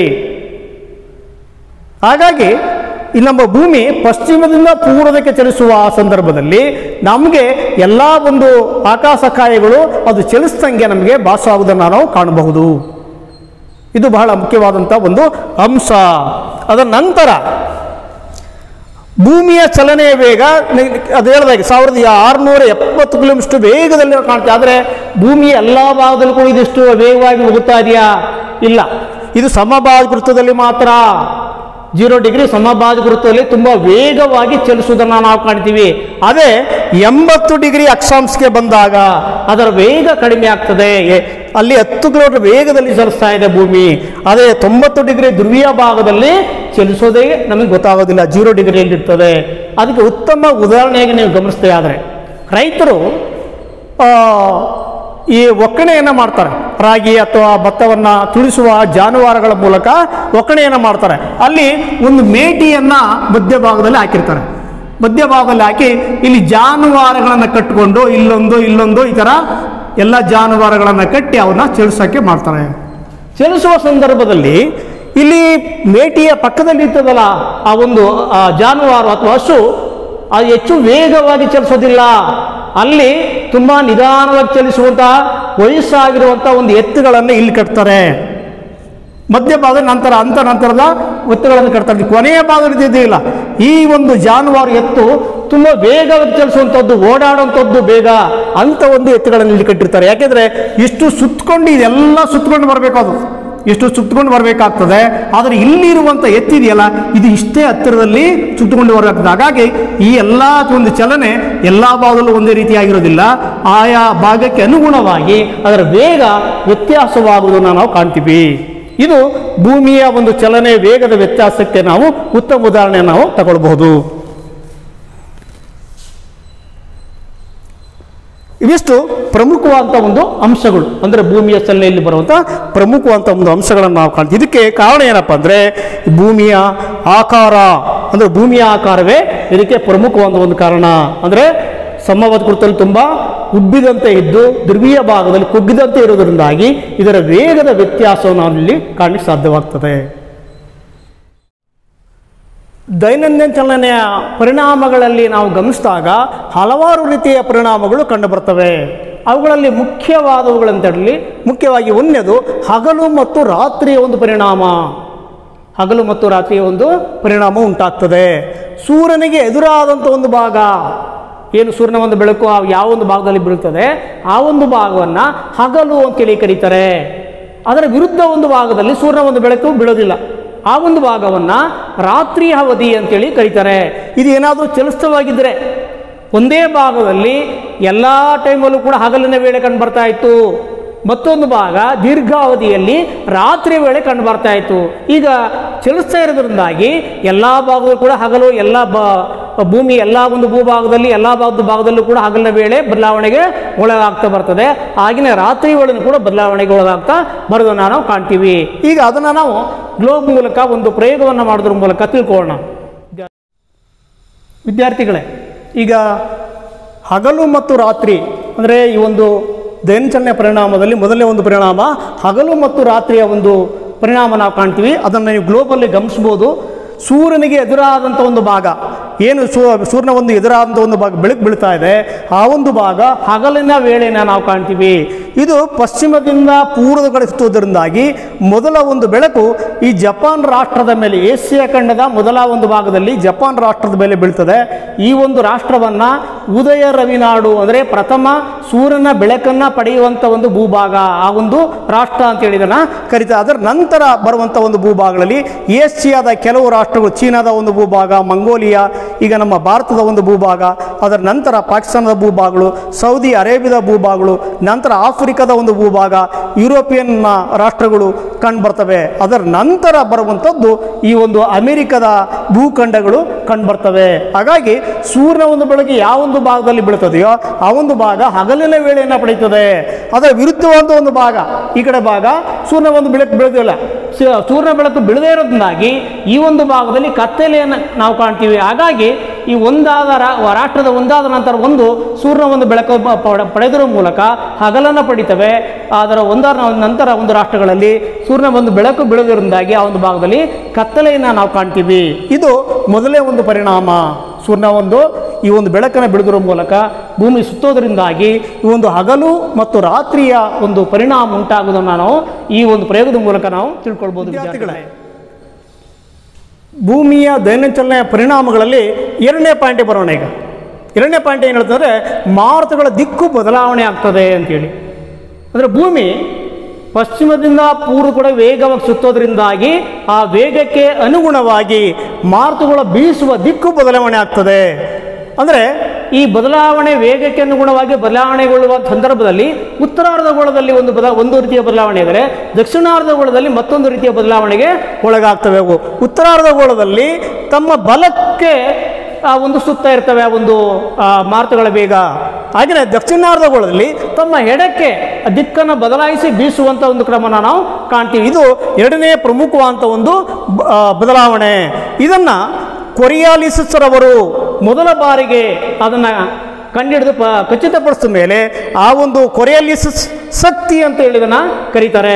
ಹಾಗಾಗಿ ಈ ನಮ್ಮ ಭೂಮಿ ಪಶ್ಚಿಮದಿಂದ ಪೂರ್ವದಕ್ಕೆ ಚಲಿಸುವ ಆ ಸಂದರ್ಭದಲ್ಲಿ ನಮಗೆ ಎಲ್ಲ ಒಂದು ಆಕಾಶಕಾಯಗಳು ಅದು ಚಲಿಸ್ದಂಗೆ ನಮಗೆ ಭಾಸವಾಗುವುದನ್ನು ನಾವು ಕಾಣಬಹುದು ಇದು ಬಹಳ ಮುಖ್ಯವಾದಂಥ ಒಂದು ಅಂಶ ಅದರ ನಂತರ ಭೂಮಿಯ ಚಲನೆಯ ವೇಗ ನಿ- ಅದು ಹೇಳಿದಾಗೆ ಸಾವಿರದ ಆರುನೂರ ಎಪ್ಪತ್ತು ಕಿಲೋಮೀಟರ್ ವೇಗದಲ್ಲಿ ಕಾಣ್ತದೆ ಆದರೆ ಭೂಮಿಯ ಎಲ್ಲ ಭಾಗದಲ್ಲೂ ಕೂಡ ಇದಿಷ್ಟು ವೇಗವಾಗಿ ಹೋಗುತ್ತಾ ಇದೆಯಾ ಇಲ್ಲ ಇದು ಸಮಭಾಜ ವೃತ್ತದಲ್ಲಿ ಮಾತ್ರ ಜೀರೋ ಡಿಗ್ರಿ ಸಮಭಾಜ ವೃತ್ತದಲ್ಲಿ ತುಂಬ ವೇಗವಾಗಿ ಚಲಿಸುವುದನ್ನು ನಾವು ಕಾಣ್ತೀವಿ ಅದೇ ಎಂಬತ್ತು ಡಿಗ್ರಿ ಅಕ್ಷಾಂಶಕ್ಕೆ ಬಂದಾಗ ಅದರ ವೇಗ ಕಡಿಮೆ ಆಗ್ತದೆ ಎ- ಅಲ್ಲಿ ಹತ್ತು ಕಿಲೋಮೀಟರ್ ವೇಗದಲ್ಲಿ ಚಲಿಸ್ತಾ ಇದೆ ಭೂಮಿ ಅದೇ ತೊಂಬತ್ತು ಡಿಗ್ರಿ ಧ್ರುವೀಯ ಭಾಗದಲ್ಲಿ ಚಲಿಸೋದೇ ನಮಗೆ ಗೊತ್ತಾಗೋದಿಲ್ಲ ಜೀರೋ ಡಿಗ್ರಿಯಲ್ಲಿ ಇರ್ತದೆ ಅದಕ್ಕೆ ಉತ್ತಮ ಉದಾಹರಣೆಯಾಗಿ ನೀವು ಗಮನಿಸ್ತೇ ಆದರೆ ರೈತರು ಆ, ಈ ಒಕ್ಕಣೆಯನ್ನು ಮಾಡ್ತಾರೆ ರಾಗಿ ಅಥವಾ ಭತ್ತವನ್ನು ತುಳಿಸುವ ಜಾನುವಾರುಗಳ ಮೂಲಕ ಒಕ್ಕಣೆಯನ್ನು ಮಾಡ್ತಾರೆ ಅಲ್ಲಿ ಒಂದು ಮೇಟಿಯನ್ನು ಮಧ್ಯಭಾಗದಲ್ಲಿ ಹಾಕಿರ್ತಾರೆ ಮಧ್ಯಭಾಗದಲ್ಲಿ ಹಾಕಿ ಇಲ್ಲಿ ಜಾನುವಾರುಗಳನ್ನು ಕಟ್ಟಿಕೊಂಡು ಇಲ್ಲೊಂದು ಇಲ್ಲೊಂದು ಈ ಥರ ಎಲ್ಲ ಜಾನುವಾರುಗಳನ್ನು ಕಟ್ಟಿ ಅವನ್ನ ಚಲಿಸೋಕ್ಕೆ ಮಾಡ್ತಾರೆ ಚಲಿಸುವ ಸಂದರ್ಭದಲ್ಲಿ ಇಲ್ಲಿ ಮೇಟಿಯ ಪಕ್ಕದಲ್ಲಿ ಇರ್ತದಲ್ಲ ಆ ಒಂದು ಆ ಜಾನುವಾರು ಅಥವಾ ಹಸು ಅದು ಹೆಚ್ಚು ವೇಗವಾಗಿ ಚಲಿಸೋದಿಲ್ಲ ಅಲ್ಲಿ ತುಂಬ ನಿಧಾನವಾಗಿ ಚಲಿಸುವಂತಹ ವಯಸ್ಸಾಗಿರುವಂಥ ಒಂದು ಎತ್ತುಗಳನ್ನು ಇಲ್ಲಿ ಕಟ್ತಾರೆ ಮಧ್ಯಭಾಗದ ನಂತರ ಅಂತ ನಂತರದ ಎತ್ತುಗಳನ್ನು ಕಟ್ತಾರೆ ಕೊನೆಯ ಭಾಗದಲ್ಲಿ ಇದ್ದಿಲ್ಲ ಈ ಒಂದು ಜಾನುವಾರು ಎತ್ತು ತುಂಬ ವೇಗವಾಗಿ ಚಲಿಸುವಂಥದ್ದು ಓಡಾಡುವಂಥದ್ದು ಬೇಗ ಅಂತ ಒಂದು ಎತ್ತುಗಳನ್ನು ಇಲ್ಲಿ ಕಟ್ಟಿರ್ತಾರೆ ಯಾಕೆಂದ್ರೆ ಇಷ್ಟು ಸುತ್ತಕೊಂಡು ಇದೆಲ್ಲ ಸುತ್ತಕೊಂಡು ಬರಬೇಕು ಅದು ಇಷ್ಟು ಸುತ್ತಕೊಂಡು ಬರಬೇಕಾಗ್ತದೆ ಆದರೆ ಇಲ್ಲಿರುವಂಥ ಎತ್ತಿದೆಯಲ್ಲ ಇದು ಇಷ್ಟೇ ಹತ್ತಿರದಲ್ಲಿ ಸುತ್ತಕೊಂಡು ಬರಬೇಕಾಗ್ತದೆ ಹಾಗಾಗಿ ಈ ಎಲ್ಲ ಒಂದು ಚಲನೆ ಎಲ್ಲ ಭಾಗದಲ್ಲೂ ಒಂದೇ ರೀತಿಯಾಗಿರೋದಿಲ್ಲ ಆಯಾ ಭಾಗಕ್ಕೆ ಅನುಗುಣವಾಗಿ ಅದರ ವೇಗ ವ್ಯತ್ಯಾಸವಾಗುವುದನ್ನು ನಾವು ಕಾಣ್ತೀವಿ ಇದು ಭೂಮಿಯ ಒಂದು ಚಲನೆ ವೇಗದ ವ್ಯತ್ಯಾಸಕ್ಕೆ ನಾವು ಉತ್ತಮ ಉದಾಹರಣೆ ನಾವು ತಗೊಳ್ಬಹುದು ಇವಿಷ್ಟು ಪ್ರಮುಖವಾದಂಥ ಒಂದು ಅಂಶಗಳು ಅಂದರೆ ಭೂಮಿಯ ಚಲನೆಯಲ್ಲಿ ಬರುವಂಥ ಪ್ರಮುಖವಾದಂಥ ಒಂದು ಅಂಶಗಳನ್ನು ನಾವು ಕಾಣ್ತೀವಿ ಇದಕ್ಕೆ ಕಾರಣ ಏನಪ್ಪ ಅಂದರೆ ಭೂಮಿಯ ಆಕಾರ ಅಂದರೆ ಭೂಮಿಯ ಆಕಾರವೇ ಇದಕ್ಕೆ ಪ್ರಮುಖವಾದ ಒಂದು ಕಾರಣ ಅಂದರೆ ಸಮವಾದ ಕೃತದಲ್ಲಿ ತುಂಬ ಉಬ್ಬಿದಂತೆ ಇದ್ದು ಧ್ರುವೀಯ ಭಾಗದಲ್ಲಿ ಕುಗ್ಗಿದಂತೆ ಇರುವುದರಿಂದಾಗಿ ಇದರ ವೇಗದ ವ್ಯತ್ಯಾಸವನ್ನು ನಾವಿಲ್ಲಿ ಕಾಣಲಿಕ್ಕೆ ಸಾಧ್ಯವಾಗ್ತದೆ ದೈನಂದಿನ ಚಲನೆಯ ಪರಿಣಾಮಗಳಲ್ಲಿ ನಾವು ಗಮನಿಸಿದಾಗ ಹಲವಾರು ರೀತಿಯ ಪರಿಣಾಮಗಳು ಕಂಡುಬರ್ತವೆ ಅವುಗಳಲ್ಲಿ ಮುಖ್ಯವಾದವುಗಳಂತ ಹೇಳಿ ಮುಖ್ಯವಾಗಿ ಒಂದನೇದು ಹಗಲು ಮತ್ತು ರಾತ್ರಿಯ ಒಂದು ಪರಿಣಾಮ ಹಗಲು ಮತ್ತು ರಾತ್ರಿಯ ಒಂದು ಪರಿಣಾಮ ಉಂಟಾಗ್ತದೆ ಸೂರ್ಯನಿಗೆ ಎದುರಾದಂಥ ಒಂದು ಭಾಗ ಏನು ಸೂರ್ಯನ ಒಂದು ಬೆಳಕು ಆ ಯಾವ ಒಂದು ಭಾಗದಲ್ಲಿ ಬೀಳುತ್ತದೆ ಆ ಒಂದು ಭಾಗವನ್ನು ಹಗಲು ಅಂತೇಳಿ ಕರೀತಾರೆ ಅದರ ವಿರುದ್ಧ ಒಂದು ಭಾಗದಲ್ಲಿ ಸೂರ್ಯನ ಒಂದು ಬೆಳಕು ಬೀಳೋದಿಲ್ಲ ಆ ಒಂದು ಭಾಗವನ್ನು ರಾತ್ರಿ ಅವಧಿ ಅಂತೇಳಿ ಕರೀತಾರೆ ಇದು ಏನಾದರೂ ಚಲಿಸ್ತವಾಗಿದ್ದರೆ ಒಂದೇ ಭಾಗದಲ್ಲಿ ಎಲ್ಲ ಟೈಮಲ್ಲೂ ಕೂಡ ಹಗಲಿನ ವೇಳೆ ಕಂಡು ಬರ್ತಾ ಇತ್ತು ಮತ್ತೊಂದು ಭಾಗ ದೀರ್ಘಾವಧಿಯಲ್ಲಿ ರಾತ್ರಿ ವೇಳೆ ಕಂಡು ಬರ್ತಾ ಇತ್ತು ಈಗ ಚಲಿಸ್ತಾ ಇರೋದ್ರಿಂದಾಗಿ ಎಲ್ಲ ಭಾಗದಲ್ಲೂ ಕೂಡ ಹಗಲು ಎಲ್ಲ ಬ ಭೂಮಿ ಎಲ್ಲ ಒಂದು ಭೂಭಾಗದಲ್ಲಿ ಎಲ್ಲ ಭಾಗದ ಭಾಗದಲ್ಲೂ ಕೂಡ ಹಗಲಿನ ವೇಳೆ ಬದಲಾವಣೆಗೆ ಒಳಗಾಗ್ತಾ ಬರ್ತದೆ ಹಾಗೆಯೇ ರಾತ್ರಿ ವೇಳೆನೂ ಕೂಡ ಬದಲಾವಣೆಗೆ ಒಳಗಾಗ್ತಾ ಬರೋದನ್ನು ನಾವು ಕಾಣ್ತೀವಿ ಈಗ ಅದನ್ನು ನಾವು ಗ್ಲೋಬ್ ಮೂಲಕ ಒಂದು ಪ್ರಯೋಗವನ್ನು ಮಾಡೋದ್ರ ಮೂಲಕ ತಿಳ್ಕೊಳ್ಳೋಣ ವಿದ್ಯಾರ್ಥಿಗಳೇ ಈಗ ಹಗಲು ಮತ್ತು ರಾತ್ರಿ ಅಂದರೆ ಈ ಒಂದು ದೈನಚಲನೆ ಪರಿಣಾಮದಲ್ಲಿ ಮೊದಲನೇ ಒಂದು ಪರಿಣಾಮ ಹಗಲು ಮತ್ತು ರಾತ್ರಿಯ ಒಂದು ಪರಿಣಾಮ ನಾವು ಕಾಣ್ತೀವಿ ಅದನ್ನು ನೀವು ಗ್ಲೋಬಲ್ಲಿ ಗಮನಿಸ್ಬೋದು ಸೂರ್ಯನಿಗೆ ಎದುರಾದಂಥ ಒಂದು ಭಾಗ ಏನು ಸೂ ಸೂರ್ಯನ ಒಂದು ಎದುರಾದಂಥ ಒಂದು ಭಾಗ ಬೆಳಕು ಬೀಳ್ತಾ ಇದೆ ಆ ಒಂದು ಭಾಗ ಹಗಲಿನ ವೇಳೆನ ನಾವು ಕಾಣ್ತೀವಿ ಇದು ಪಶ್ಚಿಮದಿಂದ ಪೂರ್ವದ ಕಡೆ ಸುತ್ತುವುದರಿಂದಾಗಿ ಮೊದಲ ಒಂದು ಬೆಳಕು ಈ ಜಪಾನ್ ರಾಷ್ಟ್ರದ ಮೇಲೆ ಏಷ್ಯಾ ಖಂಡದ ಮೊದಲ ಒಂದು ಭಾಗದಲ್ಲಿ ಜಪಾನ್ ರಾಷ್ಟ್ರದ ಮೇಲೆ ಬೀಳ್ತದೆ ಈ ಒಂದು ರಾಷ್ಟ್ರವನ್ನು ಉದಯ ರವಿನಾಡು ಅಂದರೆ ಪ್ರಥಮ ಸೂರ್ಯನ ಬೆಳಕನ್ನು ಪಡೆಯುವಂಥ ಒಂದು ಭೂಭಾಗ ಆ ಒಂದು ರಾಷ್ಟ್ರ ಅಂತ ಹೇಳಿದನ್ನ ಕರೀತಾರೆ ಅದರ ನಂತರ ಬರುವಂಥ ಒಂದು ಭೂಭಾಗಗಳಲ್ಲಿ ಏಷ್ಯಾದ ಕೆಲವು ರಾಷ್ಟ್ರಗಳು ಚೀನಾದ ಒಂದು ಭೂಭಾಗ ಮಂಗೋಲಿಯಾ ಈಗ ನಮ್ಮ ಭಾರತದ ಒಂದು ಭೂಭಾಗ ಅದರ ನಂತರ ಪಾಕಿಸ್ತಾನದ ಭೂಭಾಗಗಳು ಸೌದಿ ಅರೇಬಿಯಾದ ಭೂಭಾಗಗಳು ನಂತರ ಆಫ್ರಿಕಾದ ಒಂದು ಭೂಭಾಗ ಯುರೋಪಿಯನ್ ರಾಷ್ಟ್ರಗಳು ಕಂಡುಬರ್ತವೆ ಅದರ ನಂತರ ಬರುವಂಥದ್ದು ಈ ಒಂದು ಅಮೆರಿಕದ ಭೂಖಂಡಗಳು ಕಂಡುಬರ್ತವೆ ಹಾಗಾಗಿ ಸೂರ್ಯನ ಒಂದು ಬೆಳಗ್ಗೆ ಯಾವ ಒಂದು ಭಾಗದಲ್ಲಿ ಬೀಳ್ತದೆಯೋ ಆ ಒಂದು ಭಾಗ ಹಗಲಿನ ವೇಳೆಯನ್ನು ಪಡೆಯುತ್ತದೆ ಅದರ ವಿರುದ್ಧವಾದ ಒಂದು ಭಾಗ ಈ ಕಡೆ ಭಾಗ ಸೂರ್ಯನ ಒಂದು ಬೆಳಕು ಬೆಳೆದಿಲ್ಲ ಸ- ಸೂರ್ಯನ ಬೆಳಕು ಬೆಳೆದೇ ಇರೋದ್ರಿಂದಾಗಿ ಈ ಒಂದು ಭಾಗದಲ್ಲಿ ಕತ್ತಲೆಯನ್ನು ನಾವು ಕಾಣ್ತೀವಿ ಹಾಗಾಗಿ ಈ ಒಂದಾದ ರಾ- ರಾಷ್ಟ್ರದ ಒಂದಾದ ನಂತರ ಒಂದು ಸೂರ್ಯನ ಒಂದು ಬೆಳಕು ಪ- ಪಡ- ಪಡೆದರ ಮೂಲಕ ಹಗಲನ್ನು ಪಡಿತವೆ ಅದರ ಒಂದಾದ ನಂತರ ಒಂದು ರಾಷ್ಟ್ರಗಳಲ್ಲಿ ಸೂರ್ಯನ ಒಂದು ಬೆಳಕು ಬೆಳೆದಿರೋದ್ರಿಂದಾಗಿ ಆ ಒಂದು ಭಾಗದಲ್ಲಿ ಕತ್ತಲೆಯನ್ನು ನಾವು ಕಾಣ್ತೀವಿ ಇದು ಮೊದಲೇ ಒಂದು ಪರಿಣಾಮ ಸೂರ್ಯನ ಒಂದು ಈ ಒಂದು ಬೆಳಕನ್ನು ಬೆಳೆದಿರೋ ಮೂಲಕ ಭೂಮಿ ಸುತ್ತೋದ್ರಿಂದಾಗಿ ಈ ಒಂದು ಹಗಲು ಮತ್ತು ರಾತ್ರಿಯ ಒಂದು ಪರಿಣಾಮ ಉಂಟಾಗುವುದನ್ನು ನಾವು ಈ ಒಂದು ಪ್ರಯೋಗದ ಮೂಲಕ ನಾವು ತಿಳ್ಕೊಳ್ಬೋದು ವಿದ್ಯಾರ್ಥಿಗಳೇ ಭೂಮಿಯ ದೈನಂಚಲನೆಯ ಪರಿಣಾಮಗಳಲ್ಲಿ ಎರಡನೇ ಪಾಯಿಂಟಿಗೆ ಬರೋಣ ಈಗ ಎರಡನೇ ಪಾಯಿಂಟ್ ಏನು ಹೇಳ್ತಂದ್ರೆ ಮಾರುತಗಳ ದಿಕ್ಕು ಬದಲಾವಣೆ ಆಗ್ತದೆ ಅಂತೇಳಿ ಅಂದರೆ ಭೂಮಿ ಪಶ್ಚಿಮದಿಂದ ಪೂರ್ವ ಕೂಡ ವೇಗವಾಗಿ ಸುತ್ತೋದ್ರಿಂದಾಗಿ ಆ ವೇಗಕ್ಕೆ ಅನುಗುಣವಾಗಿ ಮಾರುತಗಳ ಬೀಸುವ ದಿಕ್ಕು ಬದಲಾವಣೆ ಆಗ್ತದೆ ಅಂದರೆ ಈ ಬದಲಾವಣೆ ವೇಗಕ್ಕೆ ಅನುಗುಣವಾಗಿ ಬದಲಾವಣೆಗೊಳ್ಳುವ ಸಂದರ್ಭದಲ್ಲಿ ಉತ್ತರಾರ್ಧಗೋಳದಲ್ಲಿ ಒಂದು ಬದ ಒಂದು ರೀತಿಯ ಬದಲಾವಣೆ ಇದ್ದರೆ ದಕ್ಷಿಣಾರ್ಧಗೋಳದಲ್ಲಿ ಮತ್ತೊಂದು ರೀತಿಯ ಬದಲಾವಣೆಗೆ ಒಳಗಾಗ್ತವೆ ಅವು ಉತ್ತರಾರ್ಧಗೋಳದಲ್ಲಿ ತಮ್ಮ ಬಲಕ್ಕೆ ಆ ಒಂದು ಸುತ್ತ ಇರ್ತವೆ ಆ ಒಂದು ಆ, ಮಾರುತಗಳ ವೇಗ ಹಾಗೆಯೇ ದಕ್ಷಿಣಾರ್ಧಗೋಳದಲ್ಲಿ ತಮ್ಮ ಎಡಕ್ಕೆ ಆ ದಿಕ್ಕನ್ನು ಬದಲಾಯಿಸಿ ಬೀಸುವಂಥ ಒಂದು ಕ್ರಮನ ನಾವು ಕಾಣ್ತೀವಿ ಇದು ಎರಡನೇ ಪ್ರಮುಖವಾದಂಥ ಒಂದು ಬ- ಆ, ಬದಲಾವಣೆ ಇದನ್ನು ಕೊರಿಯಾಲಿಸಿಸ್ ರವರು ಮೊದಲ ಬಾರಿಗೆ ಅದನ್ನು ಕಂಡಿಡಿದು ಪ ಖಚಿತಪಡಿಸಿದ ಮೇಲೆ ಆ ಒಂದು ಕೊರಿಯಾಲಿಸಿಸ್ ಶಕ್ತಿ ಅಂತ ಹೇಳಿದನ್ನು ಕರೀತಾರೆ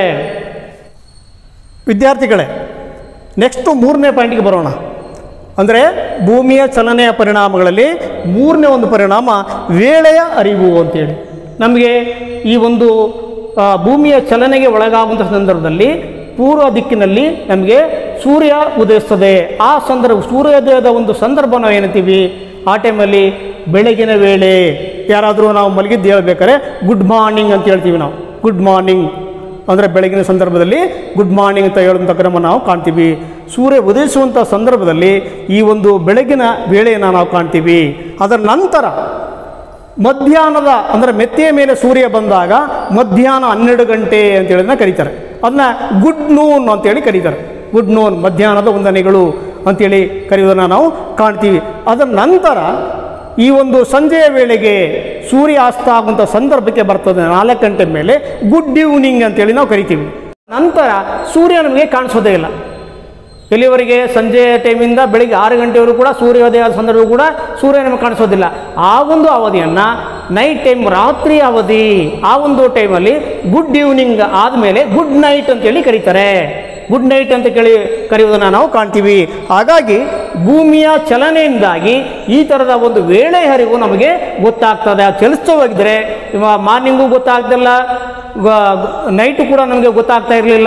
ವಿದ್ಯಾರ್ಥಿಗಳೇ ನೆಕ್ಸ್ಟು ಮೂರನೇ ಪಾಯಿಂಟಿಗೆ ಬರೋಣ ಅಂದರೆ ಭೂಮಿಯ ಚಲನೆಯ ಪರಿಣಾಮಗಳಲ್ಲಿ ಮೂರನೇ ಒಂದು ಪರಿಣಾಮ ವೇಳೆಯ ಅರಿವು ಅಂತೇಳಿ ನಮಗೆ ಈ ಒಂದು ಆ, ಭೂಮಿಯ ಚಲನೆಗೆ ಒಳಗಾಗುವಂಥ ಸಂದರ್ಭದಲ್ಲಿ ಪೂರ್ವ ದಿಕ್ಕಿನಲ್ಲಿ ನಮಗೆ ಸೂರ್ಯ ಉದಯಿಸ್ತದೆ ಆ ಸಂದರ್ಭ ಸೂರ್ಯೋದಯದ ಒಂದು ಸಂದರ್ಭ ನಾವು ಏನಂತೀವಿ ಆ ಟೈಮಲ್ಲಿ ಬೆಳಗಿನ ವೇಳೆ ಯಾರಾದರೂ ನಾವು ಮಲಗಿದ್ದು ಹೇಳ್ಬೇಕಾದ್ರೆ ಗುಡ್ ಮಾರ್ನಿಂಗ್ ಅಂತ ಹೇಳ್ತೀವಿ ನಾವು ಗುಡ್ ಮಾರ್ನಿಂಗ್ ಅಂದರೆ ಬೆಳಗಿನ ಸಂದರ್ಭದಲ್ಲಿ ಗುಡ್ ಮಾರ್ನಿಂಗ್ ಅಂತ ಹೇಳುವಂಥ ಕ್ರಮ ನಾವು ಕಾಣ್ತೀವಿ ಸೂರ್ಯ ಉದಯಿಸುವಂಥ ಸಂದರ್ಭದಲ್ಲಿ ಈ ಒಂದು ಬೆಳಗಿನ ವೇಳೆಯನ್ನು ನಾವು ಕಾಣ್ತೀವಿ ಅದರ ನಂತರ ಮಧ್ಯಾಹ್ನದ ಅಂದರೆ ಮೆತ್ತೆಯ ಮೇಲೆ ಸೂರ್ಯ ಬಂದಾಗ ಮಧ್ಯಾಹ್ನ ಹನ್ನೆರಡು ಗಂಟೆ ಅಂತ ಹೇಳಿದ್ರೆ ಕರೀತಾರೆ ಅದನ್ನ ಗುಡ್ ನೂನ್ ಅಂತೇಳಿ ಕರೀತಾರೆ ಗುಡ್ ನೂನ್ ಮಧ್ಯಾಹ್ನದ ವಂದನೆಗಳು ಅಂತೇಳಿ ಕರೆಯೋದನ್ನು ನಾವು ಕಾಣ್ತೀವಿ ಅದರ ನಂತರ ಈ ಒಂದು ಸಂಜೆಯ ವೇಳೆಗೆ ಸೂರ್ಯ ಅಸ್ತ ಆಗುವಂಥ ಸಂದರ್ಭಕ್ಕೆ ಬರ್ತದೆ ನಾಲ್ಕು ಗಂಟೆ ಮೇಲೆ ಗುಡ್ ಈವ್ನಿಂಗ್ ಅಂತೇಳಿ ನಾವು ಕರಿತೀವಿ ನಂತರ ಸೂರ್ಯ ನಮಗೆ ಕಾಣಿಸೋದೇ ಇಲ್ಲ ಎಲ್ಲಿವರೆಗೆ ಸಂಜೆ ಟೈಮಿಂದ ಬೆಳಿಗ್ಗೆ ಆರು ಗಂಟೆವರೆಗೂ ಕೂಡ ಸೂರ್ಯೋದಯ ಆದ ಸಂದರ್ಭ ಕೂಡ ಸೂರ್ಯ ನಮಗೆ ಕಾಣಿಸೋದಿಲ್ಲ ಆ ಒಂದು ಅವಧಿಯನ್ನು ನೈಟ್ ಟೈಮ್ ರಾತ್ರಿ ಅವಧಿ ಆ ಒಂದು ಟೈಮಲ್ಲಿ ಗುಡ್ ಈವ್ನಿಂಗ್ ಆದಮೇಲೆ ಗುಡ್ ನೈಟ್ ಅಂತೇಳಿ ಕರೀತಾರೆ ಗುಡ್ ನೈಟ್ ಅಂತ ಕೇಳಿ ಕರೆಯುವುದನ್ನು ನಾವು ಕಾಣ್ತೀವಿ ಹಾಗಾಗಿ ಭೂಮಿಯ ಚಲನೆಯಿಂದಾಗಿ ಈ ಥರದ ಒಂದು ವೇಳೆ ಹರಿವು ನಮಗೆ ಗೊತ್ತಾಗ್ತದೆ ಅದು ಚಲಿಸ್ತವಾಗಿದ್ದರೆ ಮಾರ್ನಿಂಗು ಗೊತ್ತಾಗ್ತಿಲ್ಲ ನೈಟು ಕೂಡ ನಮಗೆ ಗೊತ್ತಾಗ್ತಾ ಇರಲಿಲ್ಲ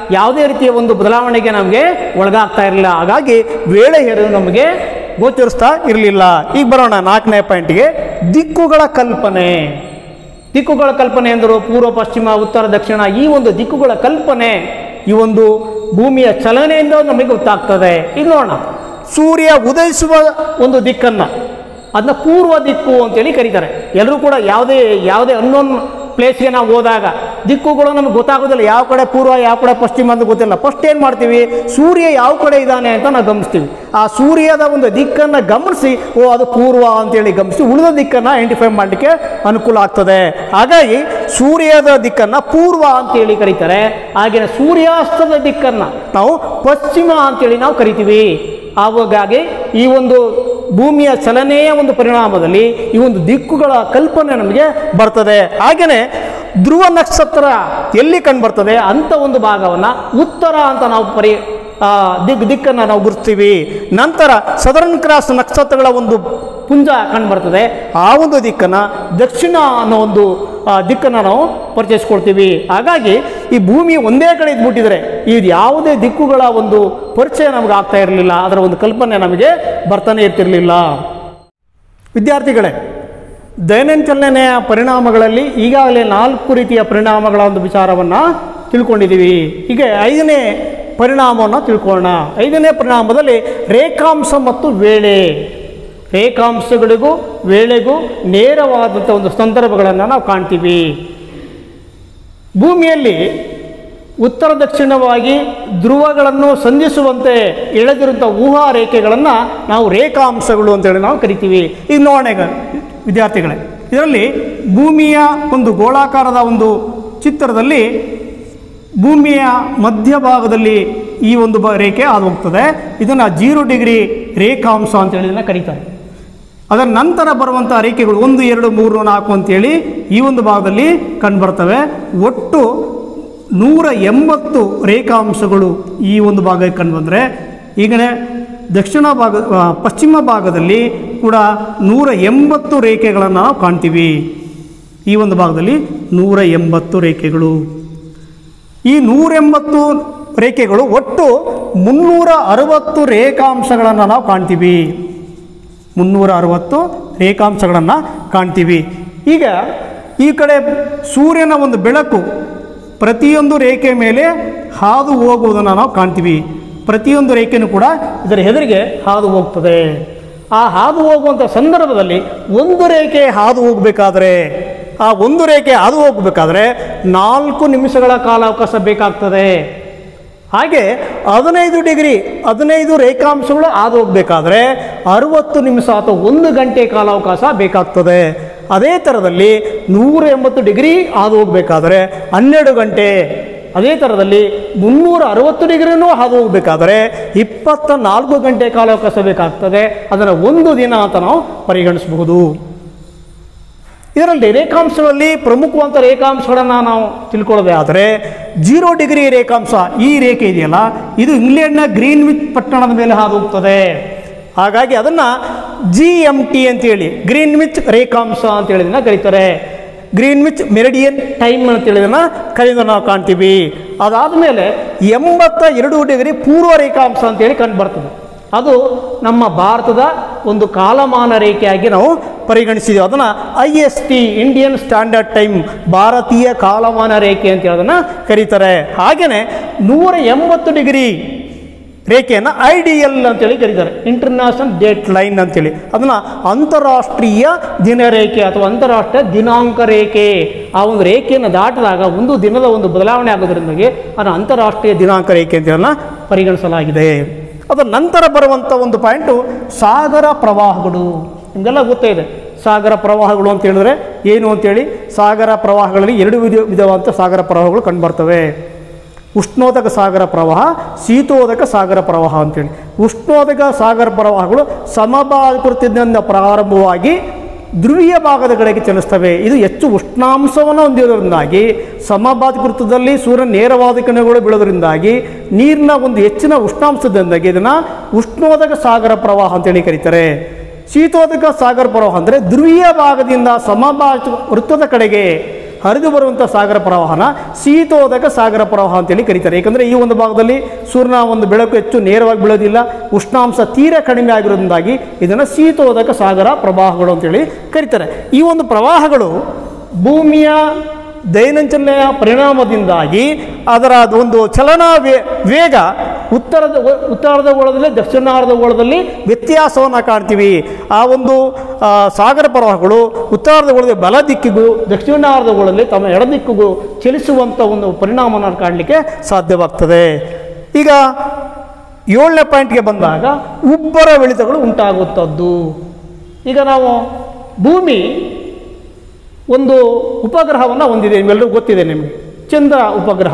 ಯಾವುದೇ ರೀತಿಯ ಒಂದು ಬದಲಾವಣೆಗೆ ನಮಗೆ ಒಳಗಾಗ್ತಾ ಇರಲಿಲ್ಲ ಹಾಗಾಗಿ ವೇಳೆ ಹೇರಲು ನಮಗೆ ಗೋಚರಿಸ್ತಾ ಇರಲಿಲ್ಲ ಈಗ ಬರೋಣ ನಾಲ್ಕನೇ ಪಾಯಿಂಟ್ಗೆ ದಿಕ್ಕುಗಳ ಕಲ್ಪನೆ ದಿಕ್ಕುಗಳ ಕಲ್ಪನೆ ಎಂದರು ಪೂರ್ವ ಪಶ್ಚಿಮ ಉತ್ತರ ದಕ್ಷಿಣ ಈ ಒಂದು ದಿಕ್ಕುಗಳ ಕಲ್ಪನೆ ಈ ಒಂದು ಭೂಮಿಯ ಚಲನೆಯಿಂದ ನಮಗೆ ಗೊತ್ತಾಗ್ತದೆ ಈಗ ನೋಡೋಣ ಸೂರ್ಯ ಉದಯಿಸುವ ಒಂದು ದಿಕ್ಕನ್ನು ಅದನ್ನ ಪೂರ್ವ ದಿಕ್ಕು ಅಂತೇಳಿ ಕರೀತಾರೆ ಎಲ್ಲರೂ ಕೂಡ ಯಾವುದೇ ಯಾವುದೇ ಅನ್ನೋನ್ ಪ್ಲೇಸ್ಗೆ ನಾವು ಹೋದಾಗ ದಿಕ್ಕುಗಳು ನಮಗೆ ಗೊತ್ತಾಗೋದಿಲ್ಲ ಯಾವ ಕಡೆ ಪೂರ್ವ ಯಾವ ಕಡೆ ಪಶ್ಚಿಮ ಅಂತ ಗೊತ್ತಿಲ್ಲ ಫಸ್ಟ್ ಏನು ಮಾಡ್ತೀವಿ ಸೂರ್ಯ ಯಾವ ಕಡೆ ಇದ್ದಾನೆ ಅಂತ ನಾವು ಗಮನಿಸ್ತೀವಿ ಆ ಸೂರ್ಯದ ಒಂದು ದಿಕ್ಕನ್ನು ಗಮನಿಸಿ ಓ ಅದು ಪೂರ್ವ ಅಂತೇಳಿ ಗಮನಿಸಿ ಉಳಿದ ದಿಕ್ಕನ್ನು ಐಡೆಂಟಿಫೈ ಮಾಡಲಿಕ್ಕೆ ಅನುಕೂಲ ಆಗ್ತದೆ ಹಾಗಾಗಿ ಸೂರ್ಯದ ದಿಕ್ಕನ್ನು ಪೂರ್ವ ಅಂತೇಳಿ ಕರೀತಾರೆ ಹಾಗೆಯೇ ಸೂರ್ಯಾಸ್ತದ ದಿಕ್ಕನ್ನು ನಾವು ಪಶ್ಚಿಮ ಅಂತೇಳಿ ನಾವು ಕರಿತೀವಿ ಹಾಗಾಗಿ ಈ ಒಂದು ಭೂಮಿಯ ಚಲನೆಯ ಒಂದು ಪರಿಣಾಮದಲ್ಲಿ ಈ ಒಂದು ದಿಕ್ಕುಗಳ ಕಲ್ಪನೆ ನಮಗೆ ಬರ್ತದೆ ಹಾಗೆಯೇ ಧ್ರುವ ನಕ್ಷತ್ರ ಎಲ್ಲಿ ಕಂಡು ಬರ್ತದೆ ಅಂತ ಒಂದು ಭಾಗವನ್ನು ಉತ್ತರ ಅಂತ ನಾವು ಪರಿ ಆ, ದಿಕ್ ದಿಕ್ಕನ್ನು ನಾವು ಗುರುತಿಸ್ತೀವಿ ನಂತರ ಸದರ್ನ್ ಕ್ರಾಸ್ ನಕ್ಷತ್ರಗಳ ಒಂದು ಪುಂಜ ಕಂಡು ಬರ್ತದೆ ಆ ಒಂದು ದಿಕ್ಕನ್ನು ದಕ್ಷಿಣ ಅನ್ನೋ ಒಂದು ಆ, ದಿಕ್ಕನ್ನು ನಾವು ಪರಿಚಯಿಸ್ಕೊಳ್ತೀವಿ ಹಾಗಾಗಿ ಈ ಭೂಮಿ ಒಂದೇ ಕಡೆ ಇದ್ಬಿಟ್ಟಿದ್ರೆ ಇದು ಯಾವುದೇ ದಿಕ್ಕುಗಳ ಒಂದು ಪರಿಚಯ ನಮಗೆ ಆಗ್ತಾ ಇರಲಿಲ್ಲ ಅದರ ಒಂದು ಕಲ್ಪನೆ ನಮಗೆ ಬರ್ತಾನೆ ಇರ್ತಿರಲಿಲ್ಲ ವಿದ್ಯಾರ್ಥಿಗಳೇ ದೈನಂದಿನ ಚಲನೆಯ ಪರಿಣಾಮಗಳಲ್ಲಿ ಈಗಾಗಲೇ ನಾಲ್ಕು ರೀತಿಯ ಪರಿಣಾಮಗಳ ಒಂದು ವಿಚಾರವನ್ನು ತಿಳ್ಕೊಂಡಿದ್ದೀವಿ ಹೀಗೆ ಐದನೇ ಪರಿಣಾಮವನ್ನು ತಿಳ್ಕೊಳ್ಳೋಣ ಐದನೇ ಪರಿಣಾಮದಲ್ಲಿ ರೇಖಾಂಶ ಮತ್ತು ವೇಳೆ ರೇಖಾಂಶಗಳಿಗೂ ವೇಳೆಗೂ ನೇರವಾದಂಥ ಒಂದು ಸಂದರ್ಭಗಳನ್ನು ನಾವು ಕಾಣ್ತೀವಿ ಭೂಮಿಯಲ್ಲಿ ಉತ್ತರ ದಕ್ಷಿಣವಾಗಿ ಧ್ರುವಗಳನ್ನು ಸಂಧಿಸುವಂತೆ ಎಳೆದಿರುವಂಥ ಊಹಾ ರೇಖೆಗಳನ್ನು ನಾವು ರೇಖಾಂಶಗಳು ಅಂತೇಳಿ ನಾವು ಕರಿತೀವಿ ಈಗ ನೋಡೋಣ ಈಗ ವಿದ್ಯಾರ್ಥಿಗಳೇ ಇದರಲ್ಲಿ ಭೂಮಿಯ ಒಂದು ಗೋಳಾಕಾರದ ಒಂದು ಚಿತ್ರದಲ್ಲಿ ಭೂಮಿಯ ಮಧ್ಯಭಾಗದಲ್ಲಿ ಈ ಒಂದು ಬ ರೇಖೆ ಹಾದು ಹೋಗ್ತದೆ ಇದನ್ನು ಜೀರೋ ಡಿಗ್ರಿ ರೇಖಾಂಶ ಅಂತೇಳಿ ಇದನ್ನು ಕರೀತಾರೆ ಅದರ ನಂತರ ಬರುವಂಥ ರೇಖೆಗಳು ಒಂದು ಎರಡು ಮೂರು ನಾಲ್ಕು ಅಂತೇಳಿ ಈ ಒಂದು ಭಾಗದಲ್ಲಿ ಕಂಡುಬರ್ತವೆ ಒಟ್ಟು ನೂರ ಎಂಬತ್ತು ರೇಖಾಂಶಗಳು ಈ ಒಂದು ಭಾಗಕ್ಕೆ ಕಂಡುಬಂದರೆ ಈಗನೇ ದಕ್ಷಿಣ ಭಾಗ ಆ, ಪಶ್ಚಿಮ ಭಾಗದಲ್ಲಿ ಕೂಡ ನೂರ ಎಂಬತ್ತು ರೇಖೆಗಳನ್ನು ನಾವು ಕಾಣ್ತೀವಿ ಈ ಒಂದು ಭಾಗದಲ್ಲಿ ನೂರ ಎಂಬತ್ತು ರೇಖೆಗಳು ಈ ನೂರೆಂಬತ್ತು ರೇಖೆಗಳು ಒಟ್ಟು ಮುನ್ನೂರ ಅರವತ್ತು ರೇಖಾಂಶಗಳನ್ನು ನಾವು ಕಾಣ್ತೀವಿ ಮುನ್ನೂರ ಅರವತ್ತು ರೇಖಾಂಶಗಳನ್ನು ಕಾಣ್ತೀವಿ ಈಗ ಈ ಕಡೆ ಸೂರ್ಯನ ಒಂದು ಬೆಳಕು ಪ್ರತಿಯೊಂದು ರೇಖೆ ಮೇಲೆ ಹಾದು ಹೋಗುವುದನ್ನು ನಾವು ಕಾಣ್ತೀವಿ ಪ್ರತಿಯೊಂದು ರೇಖೆನೂ ಕೂಡ ಇದರ ಎದುರಿಗೆ ಹಾದು ಹೋಗ್ತದೆ ಆ ಹಾದು ಹೋಗುವಂಥ ಸಂದರ್ಭದಲ್ಲಿ ಒಂದು ರೇಖೆ ಹಾದು ಹೋಗಬೇಕಾದ್ರೆ ಆ ಒಂದು ರೇಖೆ ಹಾದು ಹೋಗಬೇಕಾದ್ರೆ ನಾಲ್ಕು ನಿಮಿಷಗಳ ಕಾಲಾವಕಾಶ ಬೇಕಾಗ್ತದೆ ಹಾಗೆ ಹದಿನೈದು ಡಿಗ್ರಿ ಹದಿನೈದು ರೇಖಾಂಶಗಳು ಹಾದು ಹೋಗಬೇಕಾದ್ರೆ ಅರುವತ್ತು ನಿಮಿಷ ಅಥವಾ ಒಂದು ಗಂಟೆ ಕಾಲಾವಕಾಶ ಬೇಕಾಗ್ತದೆ ಅದೇ ಥರದಲ್ಲಿ ನೂರ ಎಂಬತ್ತು ಡಿಗ್ರಿ ಹಾದು ಹೋಗಬೇಕಾದ್ರೆ ಹನ್ನೆರಡು ಗಂಟೆ ಅದೇ ಥರದಲ್ಲಿ ಮುನ್ನೂರ ಅರವತ್ತು ಡಿಗ್ರಿನೂ ಹಾದು ಹೋಗಬೇಕಾದ್ರೆ ಇಪ್ಪತ್ತ ನಾಲ್ಕು ಗಂಟೆ ಕಾಲಾವಕಾಶ ಬೇಕಾಗ್ತದೆ ಅದನ್ನು ಒಂದು ದಿನ ಅಂತ ನಾವು ಪರಿಗಣಿಸಬಹುದು ಇದರಲ್ಲಿ ರೇಖಾಂಶಗಳಲ್ಲಿ ಪ್ರಮುಖವಂತ ರೇಖಾಂಶಗಳನ್ನು ನಾವು ತಿಳ್ಕೊಳ್ಳೋದೇ ಆದರೆ ಜೀರೋ ಡಿಗ್ರಿ ರೇಖಾಂಶ ಈ ರೇಖೆ ಇದೆಯಲ್ಲ ಇದು ಇಂಗ್ಲೆಂಡ್ನ ಗ್ರೀನ್ವಿಚ್ ಪಟ್ಟಣದ ಮೇಲೆ ಹಾದು ಹೋಗ್ತದೆ ಹಾಗಾಗಿ ಅದನ್ನು ಜಿ ಎಮ್ ಟಿ ಅಂತೇಳಿ ಗ್ರೀನ್ವಿಚ್ ರೇಖಾಂಶ ಅಂತೇಳಿ ಇದನ್ನ ಕರೀತಾರೆ ಗ್ರೀನ್ವಿಚ್ ಮೆರಿಡಿಯನ್ ಟೈಮ್ ಅಂತೇಳಿ ಇದನ್ನು ಕರೆಯೋದನ್ನು ನಾವು ಕಾಣ್ತೀವಿ ಅದಾದಮೇಲೆ ಎಂಬತ್ತ ಎರಡು ಡಿಗ್ರಿ ಪೂರ್ವ ರೇಖಾಂಶ ಅಂತೇಳಿ ಕಂಡು ಬರ್ತದೆ ಅದು ನಮ್ಮ ಭಾರತದ ಒಂದು ಕಾಲಮಾನ ರೇಖೆಯಾಗಿ ನಾವು ಪರಿಗಣಿಸಿದ್ದೀವಿ ಅದನ್ನು I S T Indian standard time ಭಾರತೀಯ ಕಾಲಮಾನ ರೇಖೆ ಅಂತ ಅದನ್ನು ಕರೀತಾರೆ ಹಾಗೆಯೇ ನೂರ ಎಂಬತ್ತು ಡಿಗ್ರಿ ರೇಖೆಯನ್ನು ಐ ಡಿ ಎಲ್ ಅಂತೇಳಿ ಕರೀತಾರೆ ಇಂಟರ್ನ್ಯಾಷನಲ್ ಡೇಟ್ ಲೈನ್ ಅಂತೇಳಿ ಅದನ್ನು ಅಂತಾರಾಷ್ಟ್ರೀಯ ದಿನ ರೇಖೆ ಅಥವಾ ಅಂತಾರಾಷ್ಟ್ರೀಯ ದಿನಾಂಕ ರೇಖೆ ಆ ಒಂದು ರೇಖೆಯನ್ನು ದಾಟಿದಾಗ ಒಂದು ದಿನದ ಒಂದು ಬದಲಾವಣೆ ಆಗೋದ್ರಿಂದಾಗಿ ಅದನ್ನು ಅಂತಾರಾಷ್ಟ್ರೀಯ ದಿನಾಂಕ ರೇಖೆ ಅಂತ ಅದನ್ನು ಪರಿಗಣಿಸಲಾಗಿದೆ ಅದರ ನಂತರ ಬರುವಂಥ ಒಂದು ಪಾಯಿಂಟು ಸಾಗರ ಪ್ರವಾಹಗಳು ನಿಮಗೆಲ್ಲ ಗೊತ್ತೇ ಇದೆ ಸಾಗರ ಪ್ರವಾಹಗಳು ಅಂತ ಹೇಳಿದ್ರೆ ಏನು ಅಂತೇಳಿ ಸಾಗರ ಪ್ರವಾಹಗಳಲ್ಲಿ ಎರಡು ವಿಧ ವಿಧವಾದಂಥ ಸಾಗರ ಪ್ರವಾಹಗಳು ಕಂಡುಬರ್ತವೆ ಉಷ್ಣೋದಕ ಸಾಗರ ಪ್ರವಾಹ ಶೀತೋದಕ ಸಾಗರ ಪ್ರವಾಹ ಅಂತೇಳಿ ಉಷ್ಣೋದಕ ಸಾಗರ ಪ್ರವಾಹಗಳು ಸಮಭಾಕೃತಿಯಿಂದ ಪ್ರಾರಂಭವಾಗಿ ಧ್ರುವೀಯ ಭಾಗದ ಕಡೆಗೆ ಚಲಿಸ್ತವೆ ಇದು ಹೆಚ್ಚು ಉಷ್ಣಾಂಶವನ್ನು ಹೊಂದಿರೋದ್ರಿಂದಾಗಿ ಸಮಭಾಕೃತದಲ್ಲಿ ಸೂರ್ಯ ನೇರವಾದ ಕಿರಣಗಳು ಬೀಳೋದ್ರಿಂದಾಗಿ ನೀರಿನ ಒಂದು ಹೆಚ್ಚಿನ ಉಷ್ಣಾಂಶದಿಂದಾಗಿ ಇದನ್ನು ಉಷ್ಣೋದಕ ಸಾಗರ ಪ್ರವಾಹ ಅಂತೇಳಿ ಕರೀತಾರೆ ಶೀತೋದಕ ಸಾಗರ ಪ್ರವಾಹ ಅಂದರೆ ಧ್ರುವೀಯ ಭಾಗದಿಂದ ಸಮಭಾಗ ವೃತ್ತದ ಕಡೆಗೆ ಹರಿದು ಬರುವಂಥ ಸಾಗರ ಪ್ರವಾಹನ ಶೀತೋದಕ ಸಾಗರ ಪ್ರವಾಹ ಅಂತೇಳಿ ಕರೀತಾರೆ ಏಕೆಂದರೆ ಈ ಒಂದು ಭಾಗದಲ್ಲಿ ಸೂರ್ಯನ ಒಂದು ಬೆಳಕು ಹೆಚ್ಚು ನೇರವಾಗಿ ಬೀಳೋದಿಲ್ಲ ಉಷ್ಣಾಂಶ ತೀರಾ ಕಡಿಮೆ ಆಗಿರೋದ್ರಿಂದಾಗಿ ಇದನ್ನು ಶೀತೋದಕ ಸಾಗರ ಪ್ರವಾಹಗಳು ಅಂತೇಳಿ ಕರೀತಾರೆ ಈ ಒಂದು ಪ್ರವಾಹಗಳು ಭೂಮಿಯ ದೈನಂದಿನೆಯ ಪರಿಣಾಮದಿಂದಾಗಿ ಅದರ ಒಂದು ಚಲನಾ ವೇ ವೇಗ ಉತ್ತರದ ಉತ್ತರಾರ್ಧಗೋಳದಲ್ಲಿ ದಕ್ಷಿಣಾರ್ಧಗೋಳದಲ್ಲಿ ವ್ಯತ್ಯಾಸವನ್ನು ಕಾಣ್ತೀವಿ ಆ ಒಂದು ಆ, ಸಾಗರ ಪ್ರವಾಹಗಳು ಉತ್ತರಾರ್ಧಗೋಳದ ಬಲ ದಿಕ್ಕಿಗೂ ದಕ್ಷಿಣಾರ್ಧಗೋಳದಲ್ಲಿ ತಮ್ಮ ಎಡ ದಿಕ್ಕಿಗೂ ಚಲಿಸುವಂಥ ಒಂದು ಪರಿಣಾಮನ ಕಾಣಲಿಕ್ಕೆ ಸಾಧ್ಯವಾಗ್ತದೆ ಈಗ ಏಳನೇ ಪಾಯಿಂಟ್ಗೆ ಬಂದಾಗ ಉಬ್ಬರ ಬೆಳಿತಗಳು ಉಂಟಾಗುತ್ತದ್ದು ಈಗ ನಾವು ಭೂಮಿ ಒಂದು ಉಪಗ್ರಹವನ್ನು ಹೊಂದಿದೆ ನಿಮ್ಮೆಲ್ಲರಿಗೂ ಗೊತ್ತಿದೆ ನಿಮಗೆ ಚಂದ್ರ ಉಪಗ್ರಹ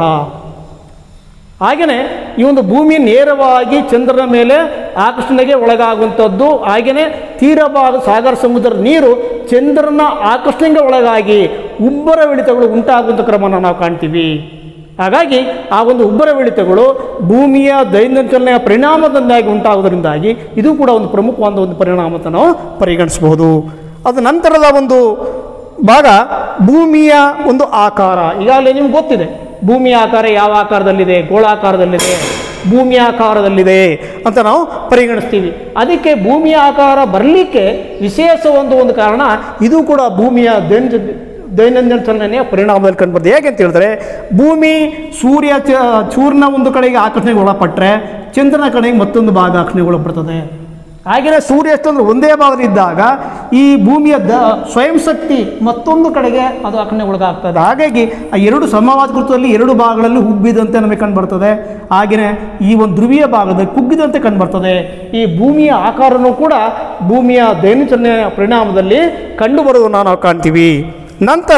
ಹಾಗೆಯೇ ಈ ಒಂದು ಭೂಮಿ ನೇರವಾಗಿ ಚಂದ್ರನ ಮೇಲೆ ಆಕರ್ಷಣೆಗೆ ಒಳಗಾಗುವಂಥದ್ದು ಹಾಗೆಯೇ ತೀರಭಾಗ ಸಾಗರ ಸಮುದ್ರದ ನೀರು ಚಂದ್ರನ ಆಕರ್ಷಣೆಗೆ ಒಳಗಾಗಿ ಉಬ್ಬರ ಇಳಿತಗಳು ಉಂಟಾಗುವಂಥ ಕ್ರಮನ ನಾವು ಕಾಣ್ತೀವಿ ಹಾಗಾಗಿ ಆ ಒಂದು ಉಬ್ಬರ ಇಳಿತಗಳು ಭೂಮಿಯ ದೈನಂದಿನ ಚಲನೆಯ ಪರಿಣಾಮದಿಂದಾಗಿ ಉಂಟಾಗುವುದರಿಂದಾಗಿ ಇದು ಕೂಡ ಒಂದು ಪ್ರಮುಖವಾದ ಒಂದು ಪರಿಣಾಮ ಅಂತ ನಾವು ಪರಿಗಣಿಸಬಹುದು ಅದು ನಂತರದ ಒಂದು ಭಾಗ ಭೂಮಿಯ ಒಂದು ಆಕಾರ ಈಗಾಗಲೇ ನಿಮ್ಗೆ ಗೊತ್ತಿದೆ ಭೂಮಿಯ ಆಕಾರ ಯಾವ ಆಕಾರದಲ್ಲಿದೆ ಗೋಳಾಕಾರದಲ್ಲಿದೆ ಭೂಮಿಯ ಆಕಾರದಲ್ಲಿದೆ ಅಂತ ನಾವು ಪರಿಗಣಿಸ್ತೀವಿ ಅದಕ್ಕೆ ಭೂಮಿಯ ಆಕಾರ ಬರಲಿಕ್ಕೆ ವಿಶೇಷ ಒಂದು ಒಂದು ಕಾರಣ ಇದು ಕೂಡ ಭೂಮಿಯ ದೈನ ದೈನಂದಿನ ಚಲನೆಯ ಪರಿಣಾಮದಲ್ಲಿ ಕಂಡುಬರ್ತದೆ ಹೇಗೆ ಅಂತ ಹೇಳಿದ್ರೆ ಭೂಮಿ ಸೂರ್ಯ ಚ ಸೂರ್ಯನ ಒಂದು ಕಡೆಗೆ ಆಕರ್ಷಣೆಗೆ ಒಳಪಟ್ಟರೆ ಚಂದ್ರನ ಕಡೆಗೆ ಮತ್ತೊಂದು ಭಾಗ ಆಕರ್ಷಣೆಗೆ ಒಳಪಡ್ತದೆ ಹಾಗೆಯೇ ಸೂರ್ಯ ಎಷ್ಟಂದ್ರೆ ಒಂದೇ ಭಾಗದಿದ್ದಾಗ ಈ ಭೂಮಿಯ ದ ಸ್ವಯಂ ಶಕ್ತಿ ಮತ್ತೊಂದು ಕಡೆಗೆ ಅದು ಆಕರ್ಷಣೆ ಒಳಗಾಗ್ತದೆ ಹಾಗಾಗಿ ಆ ಎರಡು ಸಮವಾದ ಕೃತದಲ್ಲಿ ಎರಡು ಭಾಗಗಳಲ್ಲಿ ಉಬ್ಬಿದಂತೆ ನಮಗೆ ಕಂಡುಬರ್ತದೆ ಹಾಗೆಯೇ ಈ ಒಂದು ಧ್ರುವೀಯ ಭಾಗದಲ್ಲಿ ಕುಗ್ಗಿದಂತೆ ಕಂಡುಬರ್ತದೆ ಈ ಭೂಮಿಯ ಆಕಾರನೂ ಕೂಡ ಭೂಮಿಯ ದೈನಂದಿನ ಪರಿಣಾಮದಲ್ಲಿ ಕಂಡುಬರುವುದನ್ನು ನಾವು ಕಾಣ್ತೀವಿ ನಂತರ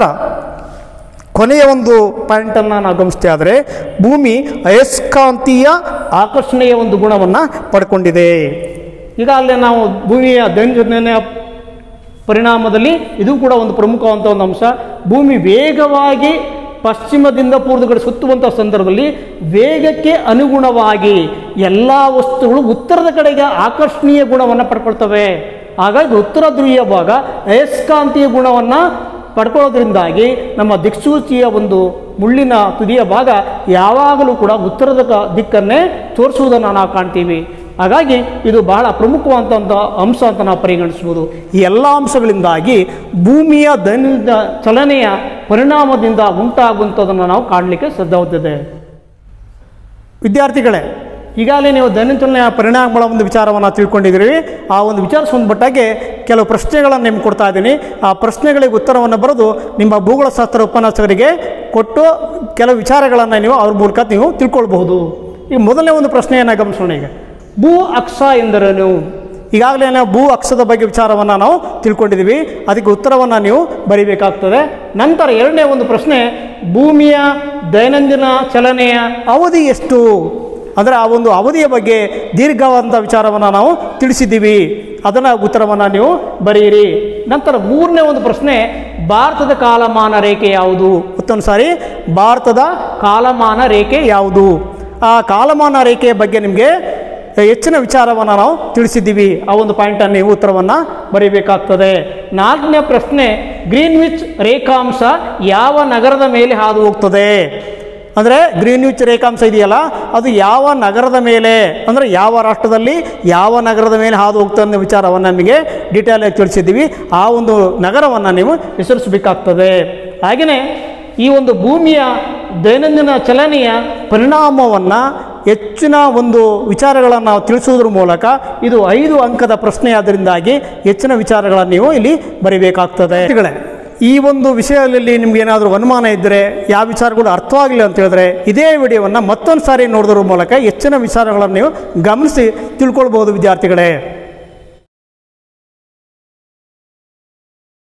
ಕೊನೆಯ ಒಂದು ಪಾಯಿಂಟನ್ನು ನಾವು ಗಮನಿಸ್ತೇ ಆದರೆ ಭೂಮಿ ಅಯಸ್ಕಾಂತೀಯ ಆಕರ್ಷಣೆಯ ಒಂದು ಗುಣವನ್ನು ಪಡ್ಕೊಂಡಿದೆ ಈಗಾಗಲೇ ನಾವು ಭೂಮಿಯ ದೈನಂದಿನ ಪರಿಣಾಮದಲ್ಲಿ ಇದು ಕೂಡ ಒಂದು ಪ್ರಮುಖವಾದಂಥ ಒಂದು ಅಂಶ ಭೂಮಿ ವೇಗವಾಗಿ ಪಶ್ಚಿಮದಿಂದ ಪೂರ್ವ ಕಡೆ ಸುತ್ತುವಂಥ ಸಂದರ್ಭದಲ್ಲಿ ವೇಗಕ್ಕೆ ಅನುಗುಣವಾಗಿ ಎಲ್ಲ ವಸ್ತುಗಳು ಉತ್ತರದ ಕಡೆಗೆ ಆಕರ್ಷಣೀಯ ಗುಣವನ್ನು ಪಡ್ಕೊಳ್ತವೆ ಹಾಗಾಗಿ ಉತ್ತರ ಧ್ರುವೀಯ ಭಾಗ ಅಯಸ್ಕಾಂತೀಯ ಗುಣವನ್ನು ಪಡ್ಕೊಳ್ಳೋದ್ರಿಂದಾಗಿ ನಮ್ಮ ದಿಕ್ಸೂಚಿಯ ಒಂದು ಮುಳ್ಳಿನ ತುದಿಯ ಭಾಗ ಯಾವಾಗಲೂ ಕೂಡ ಉತ್ತರದ ಕ- ದಿಕ್ಕನ್ನೇ ತೋರಿಸುವುದನ್ನು ನಾವು ಕಾಣ್ತೀವಿ ಹಾಗಾಗಿ ಇದು ಬಹಳ ಪ್ರಮುಖವಾದಂಥ ಅಂಶ ಅಂತ ನಾವು ಪರಿಗಣಿಸ್ಬೋದು ಈ ಎಲ್ಲ ಅಂಶಗಳಿಂದಾಗಿ ಭೂಮಿಯ ದೈನಂದಿನ ಚಲನೆಯ ಪರಿಣಾಮದಿಂದ ಉಂಟಾಗುವಂಥದ್ದನ್ನು ನಾವು ಕಾಣಲಿಕ್ಕೆ ಸಾಧ್ಯವಾಗ್ತದೆ ವಿದ್ಯಾರ್ಥಿಗಳೇ ಈಗಾಗಲೇ ನೀವು ದೈನಂದಿನ ಪರಿಣಾಮಗಳ ಒಂದು ವಿಚಾರವನ್ನು ತಿಳ್ಕೊಂಡಿದ್ದೀರಿ ಆ ಒಂದು ವಿಚಾರ ಸಂಬಂಧಪಟ್ಟಾಗೆ ಕೆಲವು ಪ್ರಶ್ನೆಗಳನ್ನು ನಿಮ್ಗೆ ಕೊಡ್ತಾ ಇದ್ದೀನಿ ಆ ಪ್ರಶ್ನೆಗಳಿಗೆ ಉತ್ತರವನ್ನು ಬರೆದು ನಿಮ್ಮ ಭೂಗೋಳಶಾಸ್ತ್ರ ಉಪನ್ಯಾಸಕರಿಗೆ ಕೊಟ್ಟು ಕೆಲವು ವಿಚಾರಗಳನ್ನು ನೀವು ಅವ್ರ ಮೂಲಕ ನೀವು ತಿಳ್ಕೊಳ್ಬಹುದು ಈಗ ಮೊದಲನೇ ಒಂದು ಪ್ರಶ್ನೆಯನ್ನು ಗಮನಿಸೋಣ ಈಗ ಭೂ ಅಕ್ಷ ಎಂದರೇನು ಈಗಾಗಲೇ ನಾವು ಭೂ ಅಕ್ಷದ ಬಗ್ಗೆ ವಿಚಾರವನ್ನು ನಾವು ತಿಳ್ಕೊಂಡಿದ್ದೀವಿ ಅದಕ್ಕೆ ಉತ್ತರವನ್ನು ನೀವು ಬರಿಬೇಕಾಗ್ತದೆ ನಂತರ ಎರಡನೇ ಒಂದು ಪ್ರಶ್ನೆ ಭೂಮಿಯ ದೈನಂದಿನ ಚಲನೆಯ ಅವಧಿ ಎಷ್ಟು ಅಂದರೆ ಆ ಒಂದು ಅವಧಿಯ ಬಗ್ಗೆ ದೀರ್ಘವಾದಂಥ ವಿಚಾರವನ್ನು ನಾವು ತಿಳಿಸಿದ್ದೀವಿ ಅದನ್ನು ಉತ್ತರವನ್ನು ನೀವು ಬರೆಯಿರಿ ನಂತರ ಮೂರನೇ ಒಂದು ಪ್ರಶ್ನೆ ಭಾರತದ ಕಾಲಮಾನ ರೇಖೆ ಯಾವುದು ಮತ್ತೊಂದು ಸಾರಿ ಭಾರತದ ಕಾಲಮಾನ ರೇಖೆ ಯಾವುದು ಆ ಕಾಲಮಾನ ರೇಖೆಯ ಬಗ್ಗೆ ನಿಮಗೆ ಹೆಚ್ಚಿನ ವಿಚಾರವನ್ನು ನಾವು ತಿಳಿಸಿದ್ದೀವಿ ಆ ಒಂದು ಪಾಯಿಂಟನ್ನು ನೀವು ಉತ್ತರವನ್ನು ಬರೀಬೇಕಾಗ್ತದೆ ನಾಲ್ಕನೇ ಪ್ರಶ್ನೆ ಗ್ರೀನ್ವಿಚ್ ರೇಖಾಂಶ ಯಾವ ನಗರದ ಮೇಲೆ ಹಾದು ಹೋಗ್ತದೆ ಅಂದರೆ ಗ್ರೀನ್ವಿಚ್ ರೇಖಾಂಶ ಇದೆಯಲ್ಲ ಅದು ಯಾವ ನಗರದ ಮೇಲೆ ಅಂದರೆ ಯಾವ ರಾಷ್ಟ್ರದಲ್ಲಿ ಯಾವ ನಗರದ ಮೇಲೆ ಹಾದು ಹೋಗ್ತದೆ ಅನ್ನೋ ವಿಚಾರವನ್ನು ನಮಗೆ ಡೀಟೇಲಾಗಿ ತಿಳಿಸಿದ್ದೀವಿ ಆ ಒಂದು ನಗರವನ್ನು ನೀವು ಹೆಸರಿಸಬೇಕಾಗ್ತದೆ ಹಾಗೆಯೇ ಈ ಒಂದು ಭೂಮಿಯ ದೈನಂದಿನ ಚಲನೆಯ ಪರಿಣಾಮವನ್ನು ಹೆಚ್ಚಿನ ಒಂದು ವಿಚಾರಗಳನ್ನು ನಾವು ತಿಳಿಸುವುದ್ರ ಮೂಲಕ ಇದು ಐದು ಅಂಕದ ಪ್ರಶ್ನೆ ಆದ್ದರಿಂದಾಗಿ ಹೆಚ್ಚಿನ ವಿಚಾರಗಳನ್ನು ನೀವು ಇಲ್ಲಿ ಬರಿಬೇಕಾಗ್ತದೆ ವಿದ್ಯಾರ್ಥಿಗಳೇ, ಈ ಒಂದು ವಿಷಯದಲ್ಲಿ ನಿಮ್ಗೆ ಏನಾದರೂ ಅನುಮಾನ ಇದ್ದರೆ ಯಾವ ವಿಚಾರಗಳು ಅರ್ಥವಾಗಿಲ್ಲ ಅಂತ ಹೇಳಿದ್ರೆ ಇದೇ ವಿಡಿಯೋವನ್ನು ಮತ್ತೊಂದು ಸಾರಿ ನೋಡೋದ್ರ ಮೂಲಕ ಹೆಚ್ಚಿನ ವಿಚಾರಗಳನ್ನು ನೀವು ಗಮನಿಸಿ ತಿಳ್ಕೊಳ್ಬೋದು ವಿದ್ಯಾರ್ಥಿಗಳೇ